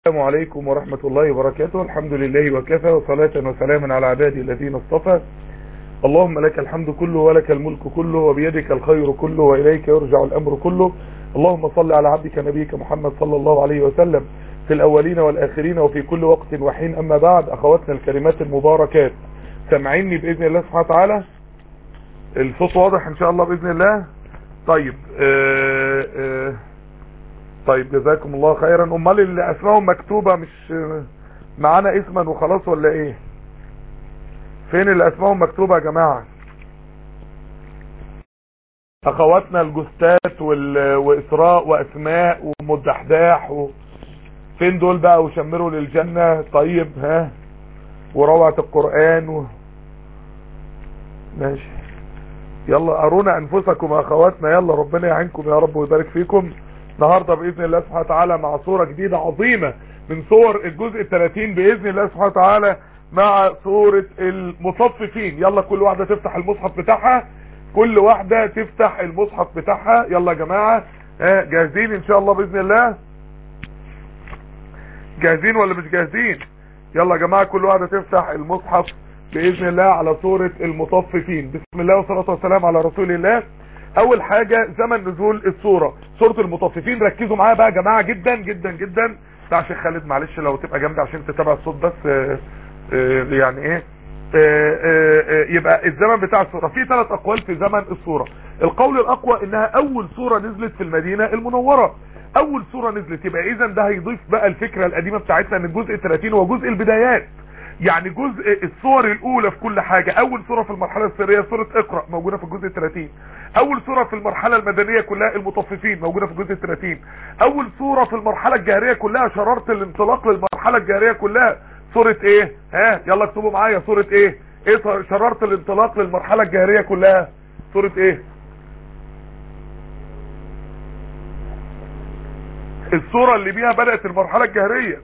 السلام عليكم ورحمة الله وبركاته الحمد لله وكفى وصلاة وسلاما على عبادي الذين اصطفى اللهم لك الحمد كله ولك الملك كله وبيدك الخير كله وإليك يرجع الأمر كله اللهم صل على عبدك نبيك محمد صلى الله عليه وسلم في الأولين والآخرين وفي كل وقت وحين أما بعد أخواتنا الكريمات المباركات سامعيني بإذن الله سبحانه وتعالى الصوت واضح إن شاء الله بإذن الله طيب آه آه طيب جزاكم الله خيرا امال اللي اسمائهم مكتوبة مش معانا اسما وخلاص ولا ايه فين اللي اسمائهم مكتوبة يا جماعة اخواتنا الجستات وال... واسراء واسماء ومدحداح و... فين دول بقى وشمروا للجنة طيب ها وروعة القرآن و... ماشي يلا ارونا انفسكم يا اخواتنا يلا ربنا يعينكم يا رب ويبارك فيكم النهاردة بإذن الله سبحانه وتعالى مع صورة جديدة عظيمة من صور الجزء الثلاثين بإذن الله سبحانه وتعالى مع صورة المصففين يلا كل واحدة تفتح المصحف بتاعها كل واحدة تفتح المصحف بتاعها يلا يا جماعة جاهزين ان شاء الله بإذن الله جاهزين ولا مش جاهزين يلا يا جماعة كل واحدة تفتح المصحف بإذن الله على صورة المطففين بسم الله والصلاة والسلام على رسول الله اول حاجة زمن نزول الصورة صورة المطففين ركزوا معايا بقى يا جماعة جدا جدا جدا بتاع شيخ خالد معلش لو تبقى جنبي عشان تتابع الصوت بس آآ آآ يعني ايه آآ يبقى الزمن بتاع الصورة في ثلاث اقوال في زمن الصورة القول الاقوى انها اول صورة نزلت في المدينة المنورة اول صورة نزلت يبقى اذا ده هيضيف بقى الفكرة القديمة بتاعتنا ان الجزء 30 هو جزء البدايات يعني جزء الصور الاولى في كل حاجة اول صورة في المرحلة السرية صورة اقرأ موجودة في الجزء 30 اول صورة في المرحلة المدنية كلها المطففين موجودة في الجزء 30 اول صورة في المرحلة الجارية كلها شرارة الانطلاق للمرحلة الجارية كلها صورة ايه ها يلا اكتبوا معايا صورة ايه ايه شرارة الانطلاق للمرحلة الجارية كلها صورة ايه الصورة اللي بيها بدأت المرحلة الجهرية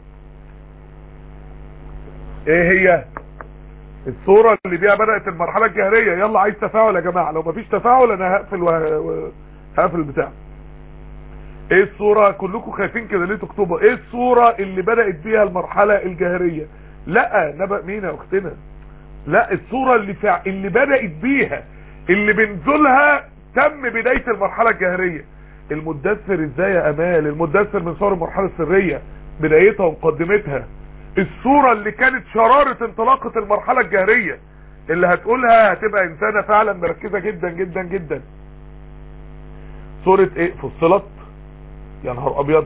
ايه هي الصورة اللي بيها بدأت المرحلة الجهرية يلا عايز تفاعل يا جماعة لو مفيش تفاعل انا هقفل وهقفل البتاع ايه الصورة كلكم خايفين كده ليه تكتبوا ايه الصورة اللي بدأت بيها المرحلة الجهرية لا نبأ مين يا اختنا لا الصورة اللي فع... اللي بدأت بيها اللي بنزلها تم بداية المرحلة الجهرية المدثر ازاي يا امال المدثر من صور المرحلة السرية بدايتها ومقدمتها الصورة اللي كانت شرارة انطلاقة المرحلة الجهرية اللي هتقولها هتبقى انسانة فعلا مركزة جدا جدا جدا صورة ايه فصلت يا نهار ابيض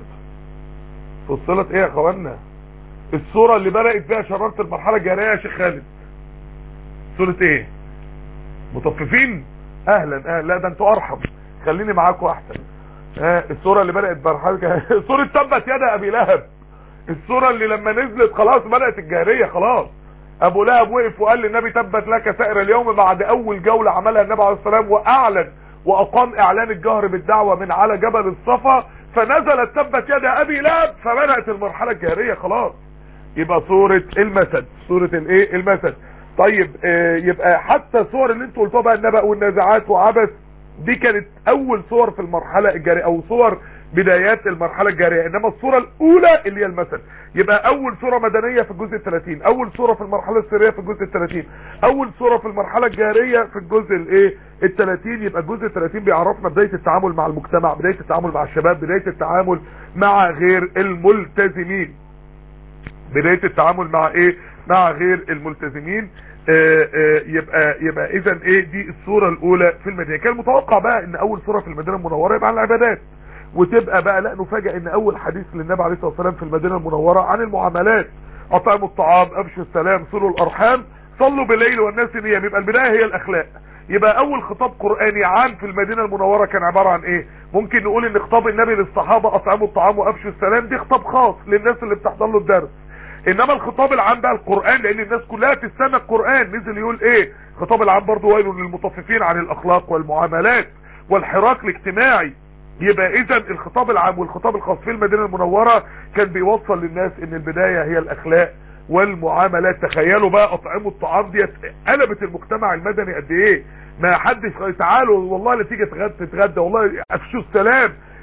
فصلت ايه يا اخوانا الصورة اللي بدأت بيها شرارة المرحلة الجهرية يا شيخ خالد صورة ايه مطففين اهلا اهلا لا ده انتوا ارحم خليني معاكم احسن ها الصورة اللي بدأت مرحلة صورة تبت يد ابي لهب الصورة اللي لما نزلت خلاص بدأت الجاهرية خلاص ابو لهب وقف وقال للنبي تبت لك سائر اليوم بعد اول جولة عملها النبي عليه الصلاة والسلام واعلن واقام اعلان الجهر بالدعوة من على جبل الصفا فنزلت تبت يد ابي لهب فبدأت المرحلة الجاهرية خلاص يبقى صورة المسد صورة الايه المسد طيب آه يبقى حتى صور اللي انتوا قلتوها بقى النبأ والنازعات وعبس دي كانت اول صور في المرحلة الجارية او صور بدايات المرحلة الجارية انما الصورة الاولى اللي هي المثل يبقى اول صورة مدنية في الجزء الثلاثين اول صورة في المرحلة السرية في الجزء الثلاثين اول صورة في المرحلة الجارية في الجزء الايه الثلاثين يبقى الجزء الثلاثين بيعرفنا بداية التعامل مع المجتمع بداية التعامل مع الشباب بداية التعامل مع غير الملتزمين بداية التعامل مع ايه مع غير الملتزمين آآ آآ يبقى يبقى اذا ايه دي الصورة الاولى في المدينة كان متوقع بقى ان اول صورة في المدينة المنورة يبقى عن العبادات وتبقى بقى لا نفاجئ ان اول حديث للنبي عليه الصلاة والسلام في المدينة المنورة عن المعاملات اطعموا الطعام ابشوا السلام صلوا الارحام صلوا بالليل والناس نيام يبقى البداية هي الاخلاق يبقى اول خطاب قرآني عام في المدينة المنورة كان عبارة عن ايه ممكن نقول ان خطاب النبي للصحابة اطعموا الطعام وابشوا السلام دي خطاب خاص للناس اللي بتحضر له الدرس انما الخطاب العام بقى القرآن لان الناس كلها تستنى القرآن نزل يقول ايه خطاب العام برضو ويل للمطففين عن الاخلاق والمعاملات والحراك الاجتماعي يبقى اذا الخطاب العام والخطاب الخاص في المدينة المنورة كان بيوصل للناس ان البداية هي الاخلاق والمعاملات تخيلوا بقى اطعموا الطعام ديت قلبت المجتمع المدني قد ايه ما حدش تعالوا والله اللي تيجي تتغدى والله افشوا السلام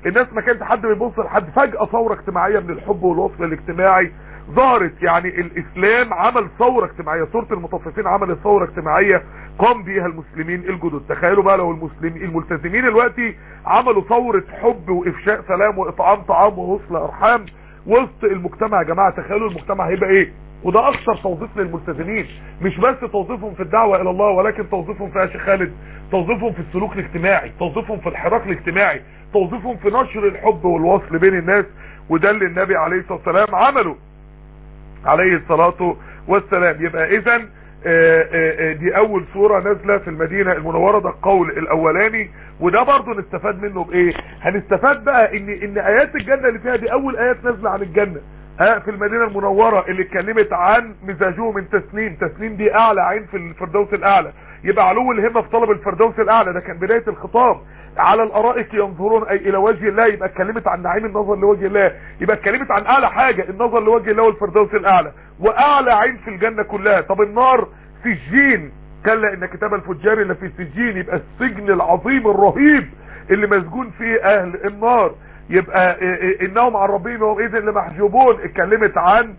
الناس ما كانش حد بيبص لحد فجأة ثورة اجتماعية من الحب والوصف الاجتماعي ظهرت يعني الاسلام عمل ثورة اجتماعية سورة المطففين عملت ثورة اجتماعية قام بيها المسلمين الجدد تخيلوا بقى لو المسلمين الملتزمين دلوقتي عملوا ثورة حب وافشاء سلام واطعام طعام ووصل ارحام وسط المجتمع يا جماعة تخيلوا المجتمع هيبقى ايه وده اكثر توظيف للملتزمين مش بس توظيفهم في الدعوة الى الله ولكن توظيفهم في يا شيخ خالد توظيفهم في السلوك الاجتماعي توظيفهم في الحراك الاجتماعي توظيفهم في نشر الحب والوصل بين الناس وده اللي النبي عليه الصلاة والسلام عمله عليه الصلاة والسلام يبقى اذا دي اول سورة نازلة في المدينة المنورة ده القول الاولاني وده برضو نستفاد منه بايه هنستفاد بقى ان ان ايات الجنة اللي فيها دي اول ايات نازلة عن الجنة ها في المدينة المنورة اللي اتكلمت عن مزاجه من تسنيم تسنيم دي اعلى عين في الفردوس الاعلى يبقى علو الهمة في طلب الفردوس الاعلى ده كان بداية الخطاب على الارائك ينظرون اي الى وجه الله يبقى اتكلمت عن نعيم النظر لوجه الله يبقى اتكلمت عن اعلى حاجة النظر لوجه الله والفردوس الاعلى واعلى عين في الجنة كلها طب النار سجين كلا ان كتاب الفجار اللي في سجين يبقى السجن العظيم الرهيب اللي مسجون فيه اهل النار يبقى انهم عن ربهم يومئذ لمحجوبون اتكلمت عن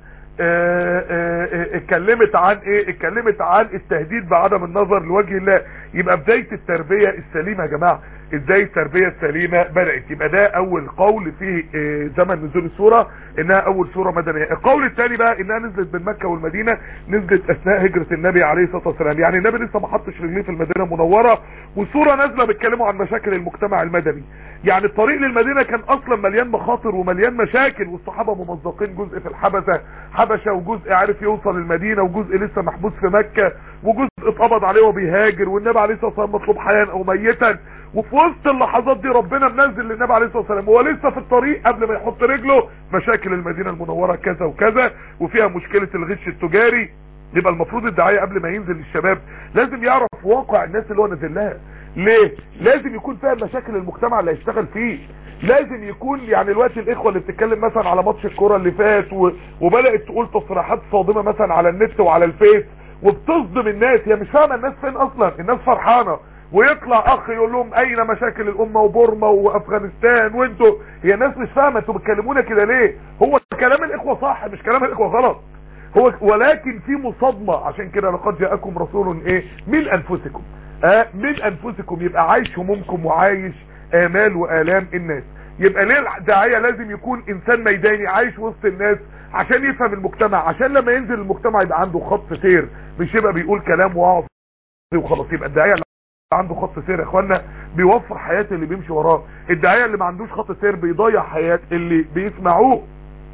اتكلمت عن ايه اتكلمت عن التهديد بعدم النظر لوجه الله يبقى بداية التربية السليمة يا جماعة ازاي التربية السليمة بدأت يبقى ده اول قول في زمن نزول السورة انها اول سورة مدنية القول الثاني بقى انها نزلت من مكة والمدينة نزلت اثناء هجرة النبي عليه الصلاة والسلام يعني النبي لسه ما حطش رجليه في المدينة المنورة وسورة نازلة بيتكلموا عن مشاكل المجتمع المدني يعني الطريق للمدينة كان اصلا مليان مخاطر ومليان مشاكل والصحابة ممزقين جزء في الحبشة حبشة وجزء عارف يوصل المدينة وجزء لسه محبوس في مكة وجزء اتقبض عليه وبيهاجر والنبي عليه الصلاة والسلام مطلوب حياة او ميتا وفي وسط اللحظات دي ربنا منزل للنبي عليه الصلاة والسلام وهو لسه في الطريق قبل ما يحط رجله مشاكل المدينة المنورة كذا وكذا وفيها مشكلة الغش التجاري يبقى المفروض الداعية قبل ما ينزل للشباب لازم يعرف واقع الناس اللي هو نازل لها ليه لازم يكون فاهم مشاكل المجتمع اللي هيشتغل فيه لازم يكون يعني الوقت الاخوه اللي بتتكلم مثلا على ماتش الكوره اللي فات و... وبدات تقول تصريحات صادمه مثلا على النت وعلى الفيس وبتصدم الناس هي مش فاهمه الناس فين اصلا الناس فرحانه ويطلع اخ يقول لهم اين مشاكل الامه وبورما وافغانستان وانتوا هي الناس مش فاهمه انتوا بتكلمونا كده ليه هو كلام الاخوه صح مش كلام الاخوه غلط هو ولكن في مصادمه عشان كده لقد جاءكم رسول ايه من انفسكم آه من انفسكم يبقى عايش همومكم وعايش امال والام الناس يبقى ليه الداعيه لازم يكون انسان ميداني عايش وسط الناس عشان يفهم المجتمع عشان لما ينزل المجتمع يبقى عنده خط سير مش يبقى بيقول كلام وعظ وخلاص يبقى الداعيه عنده خط سير يا اخوانا بيوفر حياة اللي بيمشي وراه الداعيه اللي ما عندوش خط سير بيضيع حياة اللي بيسمعوه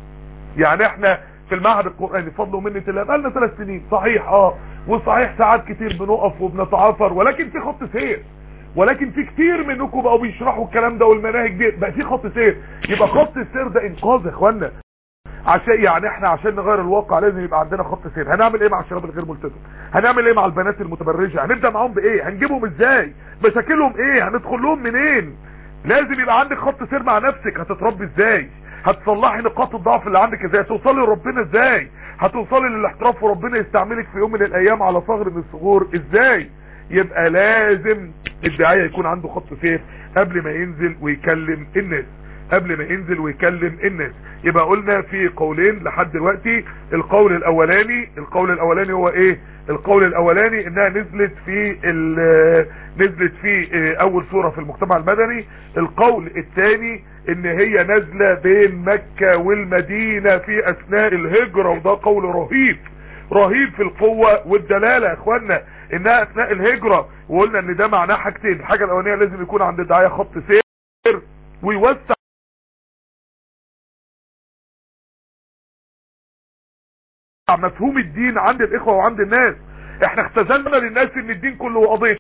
يعني احنا في المعهد القرآني فضل ومنة الله بقالنا ثلاث سنين صحيح اه وصحيح ساعات كتير بنقف وبنتعافر ولكن في خط سير ولكن في كتير منكم بقوا بيشرحوا الكلام ده والمناهج دي بقى في خط سير يبقى خط السير ده انقاذ يا اخوانا عشان يعني احنا عشان نغير الواقع لازم يبقى عندنا خط سير هنعمل ايه مع الشباب الغير ملتزم هنعمل ايه مع البنات المتبرجه هنبدا معاهم بايه هنجيبهم ازاي مشاكلهم ايه هندخل لهم منين لازم يبقى عندك خط سير مع نفسك هتتربي ازاي هتصلحي نقاط الضعف اللي عندك ازاي هتوصلي لربنا ازاي هتوصلي للاحتراف وربنا يستعملك في يوم من الايام على ثغر من الثغور ازاي يبقى لازم الداعيه يكون عنده خط سير قبل ما ينزل ويكلم الناس قبل ما ينزل ويكلم الناس يبقى قلنا في قولين لحد دلوقتي القول الاولاني القول الاولاني هو ايه القول الاولاني انها نزلت في نزلت في اول سورة في المجتمع المدني القول الثاني ان هي نازلة بين مكة والمدينة في اثناء الهجرة وده قول رهيب رهيب في القوة والدلالة يا اخوانا انها اثناء الهجرة وقلنا ان ده معناه حاجتين الحاجة الاولانية لازم يكون عند الدعاية خط سير ويوسع مفهوم الدين عند الاخوة وعند الناس احنا اختزلنا للناس ان الدين كله قضية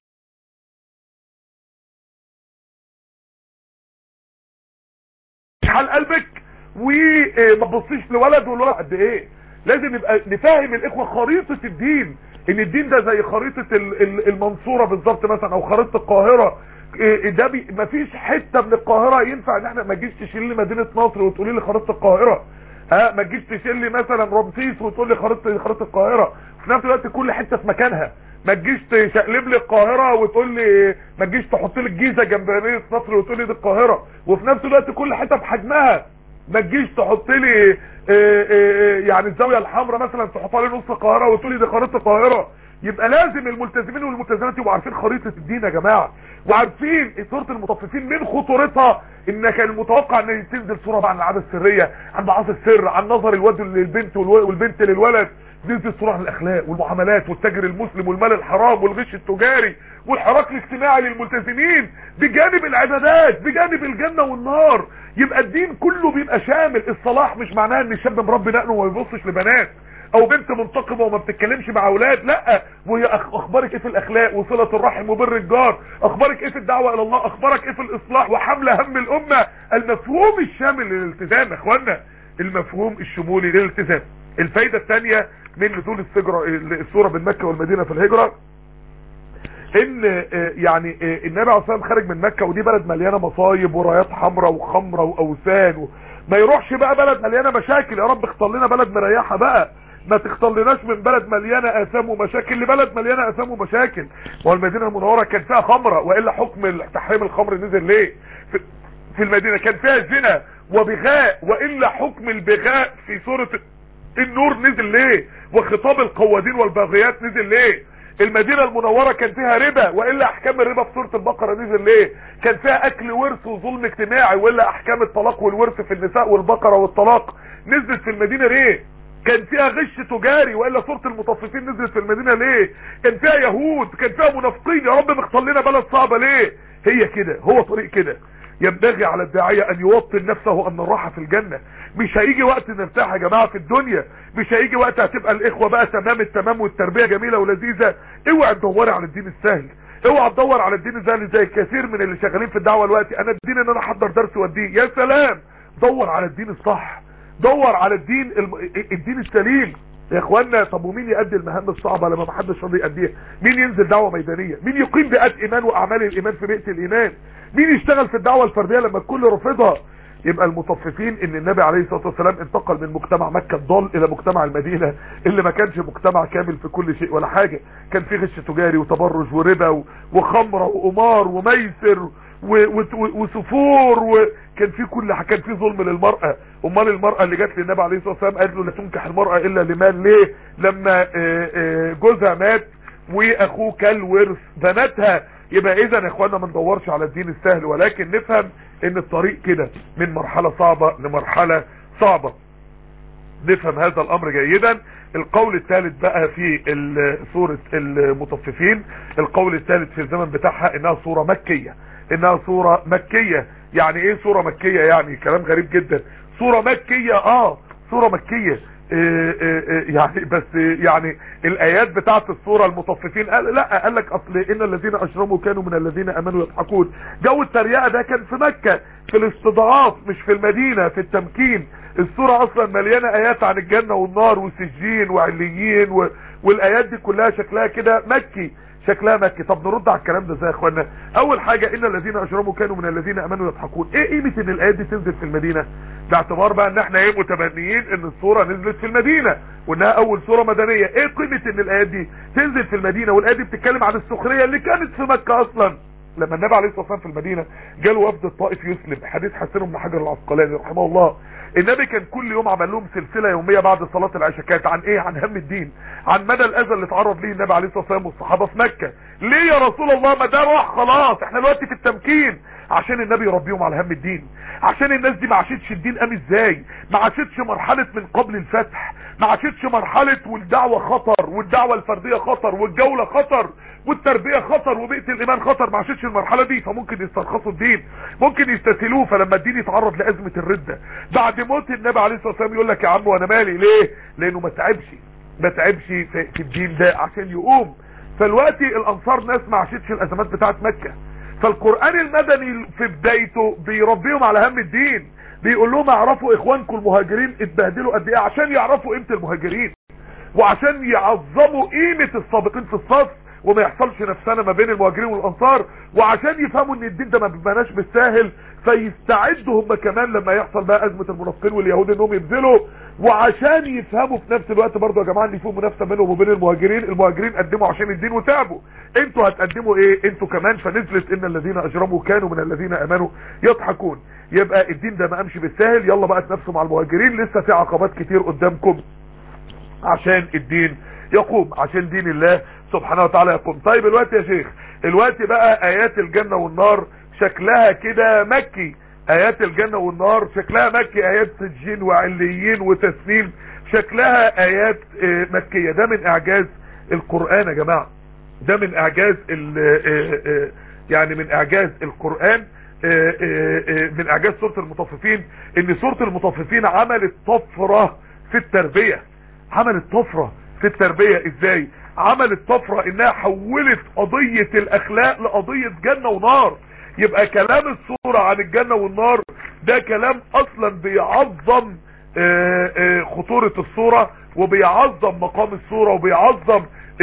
حال قلبك وما تبصيش لولد والولد قد ايه لازم نبقى نفهم الاخوة خريطة الدين ان الدين ده زي خريطة المنصورة بالظبط مثلا او خريطة القاهرة ده بي مفيش حتة من القاهرة ينفع ان احنا ما تجيش تشيل لي مدينة نصر وتقولي لي خريطة القاهرة اه ما تجيش تشيل لي مثلا رمسيس وتقول لي خريطه خريطه القاهره في نفس الوقت كل حته في مكانها ما تجيش تشقلب لي القاهره وتقول لي ما تجيش تحط لي الجيزه جنب مدينه نصر وتقول لي دي القاهره وفي نفس الوقت كل حته بحجمها ما تجيش تحط لي اه اه يعني الزاويه الحمراء مثلا تحطها لي نص القاهره وتقول لي دي خريطه القاهره يبقى لازم الملتزمين والملتزمات يبقوا عارفين خريطه الدين يا جماعه وعارفين سوره المطففين من خطورتها ان كان المتوقع ان تنزل سوره بقى عن العاده السريه عن معاصي السر عن نظر الواد للبنت والبنت للولد نزل سوره عن الاخلاق والمعاملات والتاجر المسلم والمال الحرام والغش التجاري والحراك الاجتماعي للملتزمين بجانب العبادات بجانب الجنه والنار يبقى الدين كله بيبقى شامل الصلاح مش معناها ان الشاب مربي دقنه وما بيبصش لبنات او بنت منتقبه وما بتتكلمش مع اولاد لا وهي اخبارك ايه في الاخلاق وصله الرحم وبر الجار اخبارك ايه في الدعوه الى الله اخبارك ايه في الاصلاح وحمل هم الامه المفهوم الشامل للالتزام يا اخوانا المفهوم الشمولي للالتزام الفايده الثانيه من نزول السجره السوره بين مكه والمدينه في الهجره ان يعني النبي عليه الصلاه خارج من مكه ودي بلد مليانه مصايب ورايات حمراء وخمره واوثان و... ما يروحش بقى بلد مليانه مشاكل يا رب اختار لنا بلد مريحه بقى ما تختارلناش من بلد مليانه اثام ومشاكل لبلد مليانه اثام ومشاكل والمدينه المنوره كان فيها خمره والا حكم تحريم الخمر نزل ليه في, في المدينه كان فيها زنا وبغاء والا حكم البغاء في سوره النور نزل ليه وخطاب القوادين والباغيات نزل ليه المدينة المنورة كان فيها ربا وإلا أحكام الربا في سورة البقرة نزل ليه كان فيها أكل ورث وظلم اجتماعي وإلا أحكام الطلاق والورث في النساء والبقرة والطلاق نزلت في المدينة ليه كان فيها غش تجاري وإلا سورة المطففين نزلت في المدينة ليه كان فيها يهود كان فيها منافقين يا رب مختار لنا بلد صعبة ليه هي كده هو طريق كده ينبغي على الداعية ان يوطن نفسه ان الراحة في الجنة مش هيجي وقت نرتاح يا جماعة في الدنيا مش هيجي وقت هتبقى الاخوة بقى تمام التمام والتربية جميلة ولذيذة اوعى تدوري على الدين السهل اوعى تدور على الدين السهل زي كثير من اللي شغالين في الدعوة دلوقتي انا الدين ان انا احضر درس واديه يا سلام دور على الدين الصح دور على الدين الم... الدين السليم يا اخوانا طب ومين يؤدي المهام الصعبة لما محدش راضي يأديها مين ينزل دعوة ميدانية مين يقيم بيئات ايمان واعمال الايمان في بيئة الايمان مين يشتغل في الدعوة الفردية لما الكل رفضها يبقى المطففين ان النبي عليه الصلاة والسلام انتقل من مجتمع مكة الضال الى مجتمع المدينة اللي ما كانش مجتمع كامل في كل شيء ولا حاجة كان فيه غش تجاري وتبرج وربا وخمرة وقمار وميسر وسفور وكان في كل كان في ظلم للمرأة امال المرأة اللي جت للنبي عليه الصلاة والسلام قال له لا تنكح المرأة الا لمال ليه لما جوزها مات واخوه كل ورث بناتها يبقى اذا يا اخوانا ما ندورش على الدين السهل ولكن نفهم ان الطريق كده من مرحلة صعبة لمرحلة صعبة نفهم هذا الامر جيدا القول الثالث بقى في سورة المطففين القول الثالث في الزمن بتاعها انها سورة مكية انها سورة مكية يعني ايه سورة مكية يعني كلام غريب جدا سورة مكية اه سورة مكية إيه إيه يعني بس يعني الايات بتاعت السوره المطففين قال لا قال لك اصل ان الذين اشرموا كانوا من الذين امنوا يضحكون جو التريقه ده كان في مكه في الاستضعاف مش في المدينه في التمكين السوره اصلا مليانه ايات عن الجنه والنار وسجين وعليين و... والايات دي كلها شكلها كده مكي شكلها مكي طب نرد على الكلام ده ازاي يا اخوانا اول حاجه ان الذين اشرموا كانوا من الذين امنوا يضحكون ايه قيمه ان الايات دي تنزل في المدينه باعتبار بقى ان احنا ايه متبنيين ان الصوره نزلت في المدينه وانها اول صوره مدنيه ايه قيمه ان الايات دي تنزل في المدينه والايات دي بتتكلم عن السخريه اللي كانت في مكه اصلا لما النبي عليه الصلاه والسلام في المدينه جاله وفد الطائف يسلم حديث حسن بن حجر العسقلاني رحمه الله النبي كان كل يوم عمل لهم سلسله يوميه بعد صلاه العشاء كانت عن ايه عن هم الدين عن مدى الاذى اللي اتعرض ليه النبي عليه الصلاه والسلام والصحابه في مكه ليه يا رسول الله ما ده راح خلاص احنا دلوقتي في التمكين عشان النبي يربيهم على هم الدين عشان الناس دي ما عاشتش الدين قام ازاي ما عاشتش مرحله من قبل الفتح ما عاشتش مرحله والدعوه خطر والدعوه الفرديه خطر والجوله خطر والتربيه خطر وبيئه الايمان خطر ما عاشتش المرحله دي فممكن يسترخصوا الدين ممكن يستسهلوه فلما الدين يتعرض لازمه الرده بعد موت النبي عليه الصلاه والسلام يقول لك يا عم وانا مالي ليه لانه ما تعبش ما تعبش في, في الدين ده عشان يقوم فالوقت الانصار ناس ما عاشتش الازمات بتاعت مكه فالقرآن المدني في بدايته بيربيهم على هم الدين بيقول لهم اعرفوا اخوانكم المهاجرين اتبهدلوا قد ايه عشان يعرفوا قيمة المهاجرين وعشان يعظموا قيمة السابقين في الصف وما يحصلش نفسنا ما بين المهاجرين والانصار وعشان يفهموا ان الدين ده ما بيبقاش بالساهل فيستعدوا هم كمان لما يحصل بقى ازمه المنافقين واليهود انهم يبذلوا وعشان يفهموا في نفس الوقت برضه يا جماعه ان في منافسه بينهم وبين المهاجرين المهاجرين قدموا عشان الدين وتعبوا انتوا هتقدموا ايه انتوا كمان فنزلت ان الذين اجرموا كانوا من الذين امنوا يضحكون يبقى الدين ده ما امشي بالساهل يلا بقى تنافسوا مع المهاجرين لسه في عقبات كتير قدامكم عشان الدين يقوم عشان دين الله سبحانه وتعالى يقوم طيب الوقت يا شيخ الوقت بقى ايات الجنة والنار شكلها كده مكي ايات الجنة والنار شكلها مكي ايات سجين وعليين وتسنيم شكلها ايات مكية ده من اعجاز القرآن يا جماعة ده من اعجاز يعني من اعجاز القرآن من اعجاز سورة المطففين ان سورة المطففين عملت طفرة في التربية عملت طفرة في التربية ازاي عملت طفرة انها حولت قضية الاخلاق لقضية جنة ونار يبقى كلام الصورة عن الجنة والنار ده كلام اصلا بيعظم آآ آآ خطورة الصورة وبيعظم مقام الصورة وبيعظم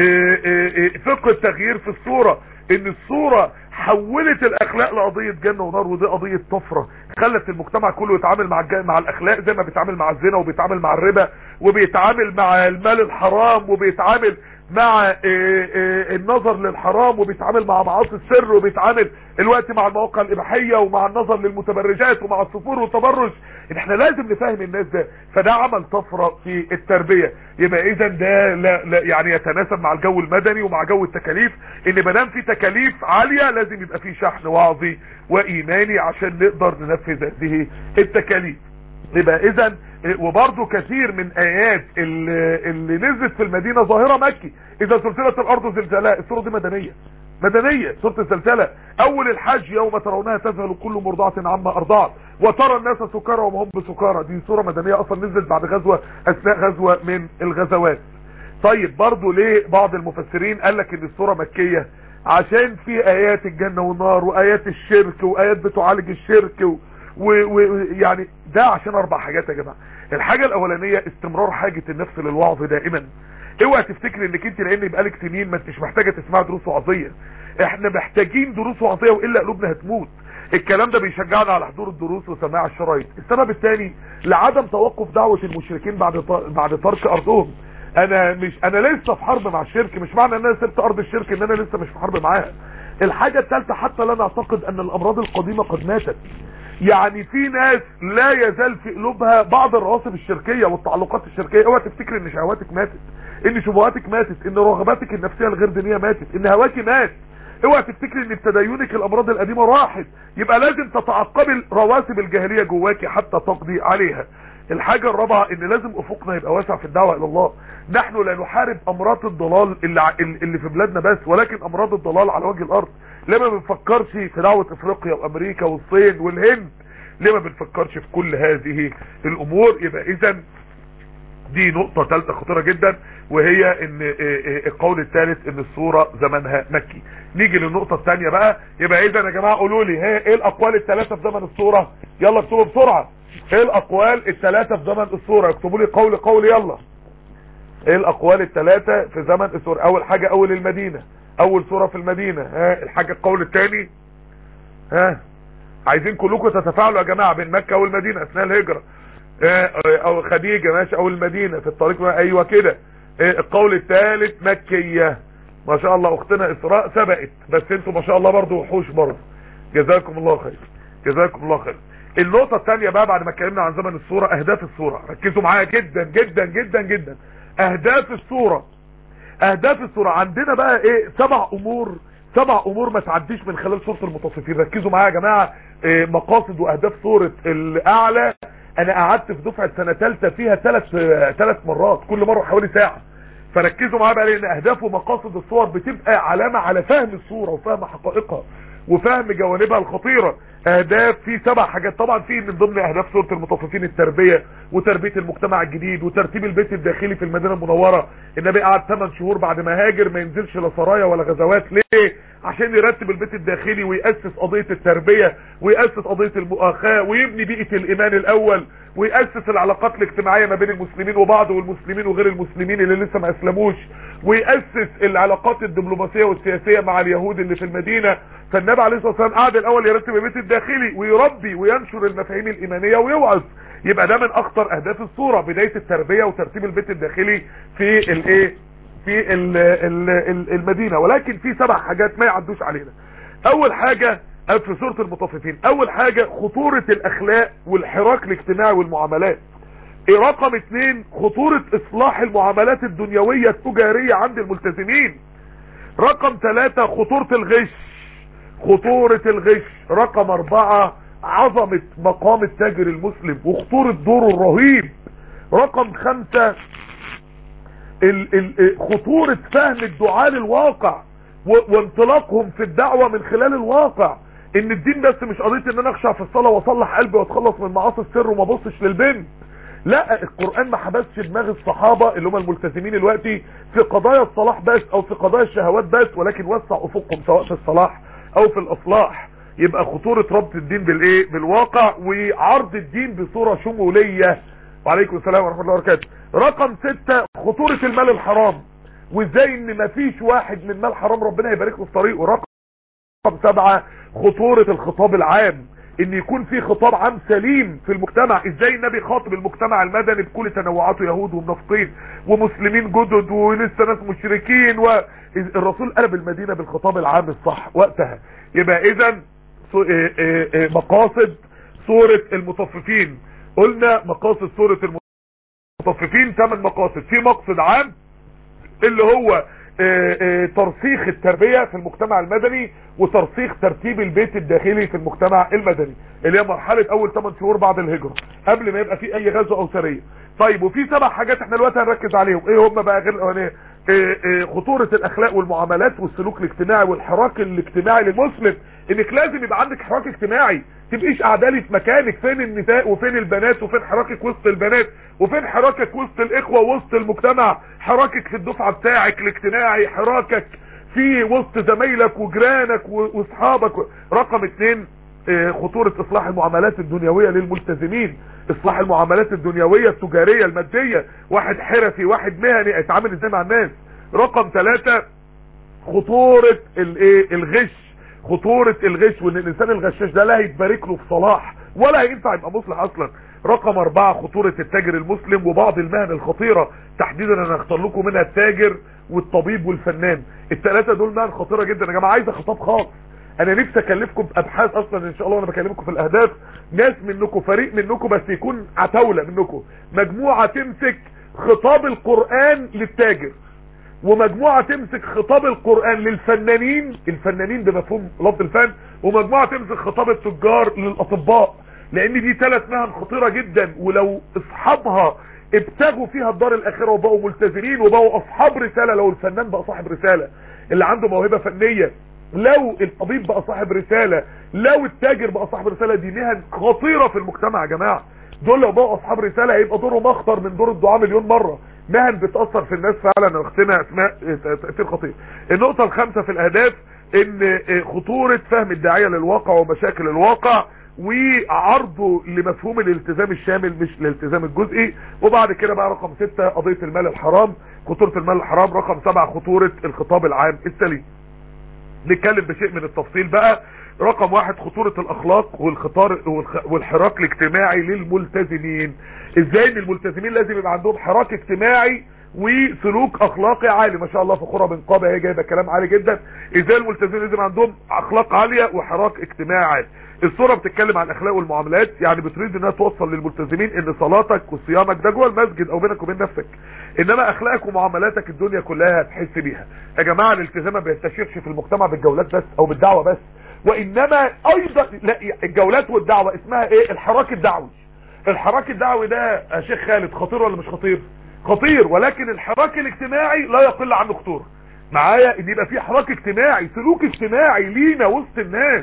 آآ فقه التغيير في الصورة ان الصورة حولت الاخلاق لقضية جنة ونار ودي قضية طفرة خلت المجتمع كله يتعامل مع مع الاخلاق زي ما بيتعامل مع الزنا وبيتعامل مع الربا وبيتعامل مع المال الحرام وبيتعامل مع النظر للحرام وبيتعامل مع معاصي السر وبيتعامل الوقت مع المواقع الاباحيه ومع النظر للمتبرجات ومع الصفور والتبرج ان احنا لازم نفهم الناس ده فده عمل طفره في التربيه يبقى اذا ده لا لا يعني يتناسب مع الجو المدني ومع جو التكاليف ان ما دام في تكاليف عاليه لازم يبقى في شحن وعظي وايماني عشان نقدر ننفذ هذه التكاليف يبقى اذا وبرضه كثير من ايات اللي, اللي نزلت في المدينة ظاهرة مكي اذا سلسلة الارض زلزالها السورة دي مدنية مدنية سورة الزلزلة اول الحج يوم ترونها تذهل كل مرضعة عما ارضعت وترى الناس سكارى وما هم بسكارى دي سورة مدنية اصلا نزلت بعد غزوة اثناء غزوة من الغزوات طيب برضه ليه بعض المفسرين قال لك ان السورة مكية عشان في ايات الجنة والنار وايات الشرك وايات بتعالج الشرك و... ويعني و... ده عشان اربع حاجات يا جماعه الحاجه الاولانيه استمرار حاجه النفس للوعظ دائما اوعى تفتكر انك انت لان بقالك سنين ما انتش محتاجه تسمع دروس وعظيه احنا محتاجين دروس وعظيه والا قلوبنا هتموت الكلام ده بيشجعنا على حضور الدروس وسماع الشرايط السبب الثاني لعدم توقف دعوه المشركين بعد بعد ترك ارضهم انا مش انا لسه في حرب مع الشرك مش معنى ان انا سبت ارض الشرك ان انا لسه مش في حرب معاها الحاجه الثالثه حتى لا نعتقد ان الامراض القديمه قد ماتت يعني في ناس لا يزال في قلوبها بعض الرواسب الشركية والتعلقات الشركية اوعى تفتكر ان شهواتك ماتت ان شبهاتك ماتت ان رغباتك النفسية الغير دينية ماتت ان هواك مات اوعى تفتكر ان بتدينك الامراض القديمة راحت يبقى لازم تتعقبي رواسب الجاهلية جواكي حتى تقضي عليها الحاجة الرابعة ان لازم افقنا يبقى واسع في الدعوة الى الله نحن لا نحارب امراض الضلال اللي, اللي في بلادنا بس ولكن امراض الضلال على وجه الارض ليه ما بنفكرش في دعوة افريقيا وامريكا والصين والهند ليه ما بنفكرش في كل هذه الامور يبقى اذا دي نقطة ثالثة خطيرة جدا وهي ان القول الثالث ان الصورة زمنها مكي نيجي للنقطة الثانية بقى يبقى اذا يا جماعة قولوا لي ايه الاقوال الثلاثة في زمن الصورة يلا اكتبوا بسرعة ايه الاقوال الثلاثة في زمن الصورة اكتبوا لي قول قول يلا ايه الاقوال الثلاثة في زمن الصورة اول حاجة اول المدينة اول صورة في المدينة ها الحاجة القول الثاني ها عايزين كلكم تتفاعلوا يا جماعة بين مكة والمدينة اثناء الهجرة او خديجة ماشي او المدينة في الطريق ايوه كده القول الثالث مكية ما شاء الله اختنا اسراء سبقت بس انتوا ما شاء الله برضو وحوش برضو جزاكم الله خير جزاكم الله خير النقطة الثانية بقى بعد ما اتكلمنا عن زمن الصورة اهداف الصورة ركزوا معايا جدا جدا جدا جدا اهداف الصورة اهداف الصورة عندنا بقى ايه سبع امور سبع امور ما تعديش من خلال سورة المطففين ركزوا معايا يا جماعة إيه مقاصد واهداف سورة الاعلى انا قعدت في دفعة سنة ثالثة فيها ثلاث ثلاث مرات كل مرة حوالي ساعة فركزوا معايا بقى لان اهداف ومقاصد الصور بتبقى علامة على فهم الصورة وفهم حقائقها وفهم جوانبها الخطيرة اهداف في سبع حاجات طبعا في من ضمن اهداف سورة المطففين التربية وتربية المجتمع الجديد وترتيب البيت الداخلي في المدينة المنورة النبي قعد 8 شهور بعد ما هاجر ما ينزلش لا سرايا ولا غزوات ليه عشان يرتب البيت الداخلي ويأسس قضية التربية ويأسس قضية المؤاخاة ويبني بيئة الايمان الاول ويأسس العلاقات الاجتماعية ما بين المسلمين وبعض والمسلمين وغير المسلمين اللي لسه ما اسلموش ويأسس العلاقات الدبلوماسية والسياسية مع اليهود اللي في المدينة فالنبي عليه الصلاة والسلام قعد الاول يرتب البيت الداخلي ويربي وينشر المفاهيم الايمانية ويوعظ يبقى ده من اخطر اهداف الصورة بداية التربية وترتيب البيت الداخلي في الايه في ال ال ال المدينة ولكن في سبع حاجات ما يعدوش علينا اول حاجة في سورة المطففين اول حاجة خطورة الاخلاق والحراك الاجتماعي والمعاملات ايه رقم اتنين خطورة اصلاح المعاملات الدنيوية التجارية عند الملتزمين رقم ثلاثة خطورة الغش خطورة الغش رقم اربعة عظمة مقام التاجر المسلم وخطورة دوره الرهيب رقم خمسة ال ال خطورة فهم الدعاء للواقع وانطلاقهم في الدعوة من خلال الواقع ان الدين بس مش قضية ان انا اخشع في الصلاة واصلح قلبي واتخلص من معاصي السر وما بصش للبنت لا القرآن ما حبسش دماغ الصحابة اللي هم الملتزمين دلوقتي في قضايا الصلاح بس او في قضايا الشهوات بس ولكن وسع افقهم سواء في الصلاح او في الاصلاح يبقى خطورة ربط الدين بالايه بالواقع وعرض الدين بصورة شمولية وعليكم السلام ورحمة الله وبركاته رقم ستة خطورة المال الحرام وازاي ان مفيش واحد من مال حرام ربنا يبارك له في طريقه رقم سبعة خطورة الخطاب العام ان يكون في خطاب عام سليم في المجتمع ازاي النبي خاطب المجتمع المدني بكل تنوعاته يهود ومنافقين ومسلمين جدد ولسه ناس مشركين والرسول قلب المدينة بالخطاب العام الصح وقتها يبقى اذا مقاصد سورة المطففين قلنا مقاصد سورة المطففين ثمان مقاصد في مقصد عام اللي هو اه اه ترسيخ التربية في المجتمع المدني وترسيخ ترتيب البيت الداخلي في المجتمع المدني اللي هي مرحلة اول 8 شهور بعد الهجرة قبل ما يبقى في اي غزو او سرية طيب وفي سبع حاجات احنا دلوقتي هنركز عليهم ايه هم بقى غير الاولانيه اه خطورة الاخلاق والمعاملات والسلوك الاجتماعي والحراك الاجتماعي للمسلم انك لازم يبقى عندك حراك اجتماعي تبقيش قاعدالي في مكانك فين النساء وفين البنات وفين حراكك وسط البنات وفين حراكك وسط الاخوة وسط المجتمع حراكك في الدفعة بتاعك الاجتماعي حراكك في وسط زمايلك وجيرانك واصحابك رقم اتنين خطورة اصلاح المعاملات الدنيوية للملتزمين اصلاح المعاملات الدنيوية التجارية المادية واحد حرفي واحد مهني اتعامل ازاي مع الناس رقم ثلاثة خطورة الايه الغش خطورة الغش وان الانسان الغشاش ده لا هيتبارك له في صلاح ولا هينفع يبقى مصلح اصلا رقم اربعة خطورة التاجر المسلم وبعض المهن الخطيرة تحديدا انا هختار لكم منها التاجر والطبيب والفنان الثلاثة دول مهن خطيرة جدا يا جماعة عايزة خطاب خاص انا نفسي اكلفكم بابحاث اصلا ان شاء الله وانا بكلمكم في الاهداف ناس منكم فريق منكم بس يكون عتاولة منكم مجموعة تمسك خطاب القرآن للتاجر ومجموعة تمسك خطاب القرآن للفنانين الفنانين بمفهوم لفظ الفن ومجموعة تمسك خطاب التجار للاطباء لان دي ثلاث مهن خطيرة جدا ولو اصحابها ابتغوا فيها الدار الاخرة وبقوا ملتزمين وبقوا اصحاب رسالة لو الفنان بقى صاحب رسالة اللي عنده موهبة فنية لو الطبيب بقى صاحب رسالة لو التاجر بقى صاحب رسالة دي مهن خطيرة في المجتمع يا جماعة دول لو بقوا اصحاب رسالة هيبقى دورهم اخطر من دور الدعاء مليون مرة مهن بتأثر في الناس فعلا اختنا اسماء تأثير خطير النقطة الخامسة في الاهداف ان خطورة فهم الداعية للواقع ومشاكل الواقع وعرضه لمفهوم الالتزام الشامل مش الالتزام الجزئي وبعد كده بقى رقم ستة قضية المال الحرام خطورة المال الحرام رقم سبعة خطورة الخطاب العام السليم نتكلم بشيء من التفصيل بقى رقم واحد خطورة الاخلاق والخطار والحراك الاجتماعي للملتزمين ازاي ان الملتزمين لازم يبقى عندهم حراك اجتماعي وسلوك اخلاقي عالي ما شاء الله فخورة بن قابة هي جايبه كلام عالي جدا ازاي الملتزمين لازم عندهم اخلاق عالية وحراك اجتماعي عالي الصورة بتتكلم عن الاخلاق والمعاملات يعني بتريد انها توصل للملتزمين ان صلاتك وصيامك ده جوه المسجد او بينك وبين نفسك انما اخلاقك ومعاملاتك الدنيا كلها هتحس بيها يا جماعة الالتزام ما بيستشيرش في المجتمع بالجولات بس او بالدعوة بس وانما ايضا لا الجولات والدعوة اسمها ايه الحراك الدعوي الحراك الدعوي ده يا شيخ خالد خطير ولا مش خطير خطير ولكن الحراك الاجتماعي لا يقل عنه خطورة معايا ان يبقى في حراك اجتماعي سلوك اجتماعي لينا وسط الناس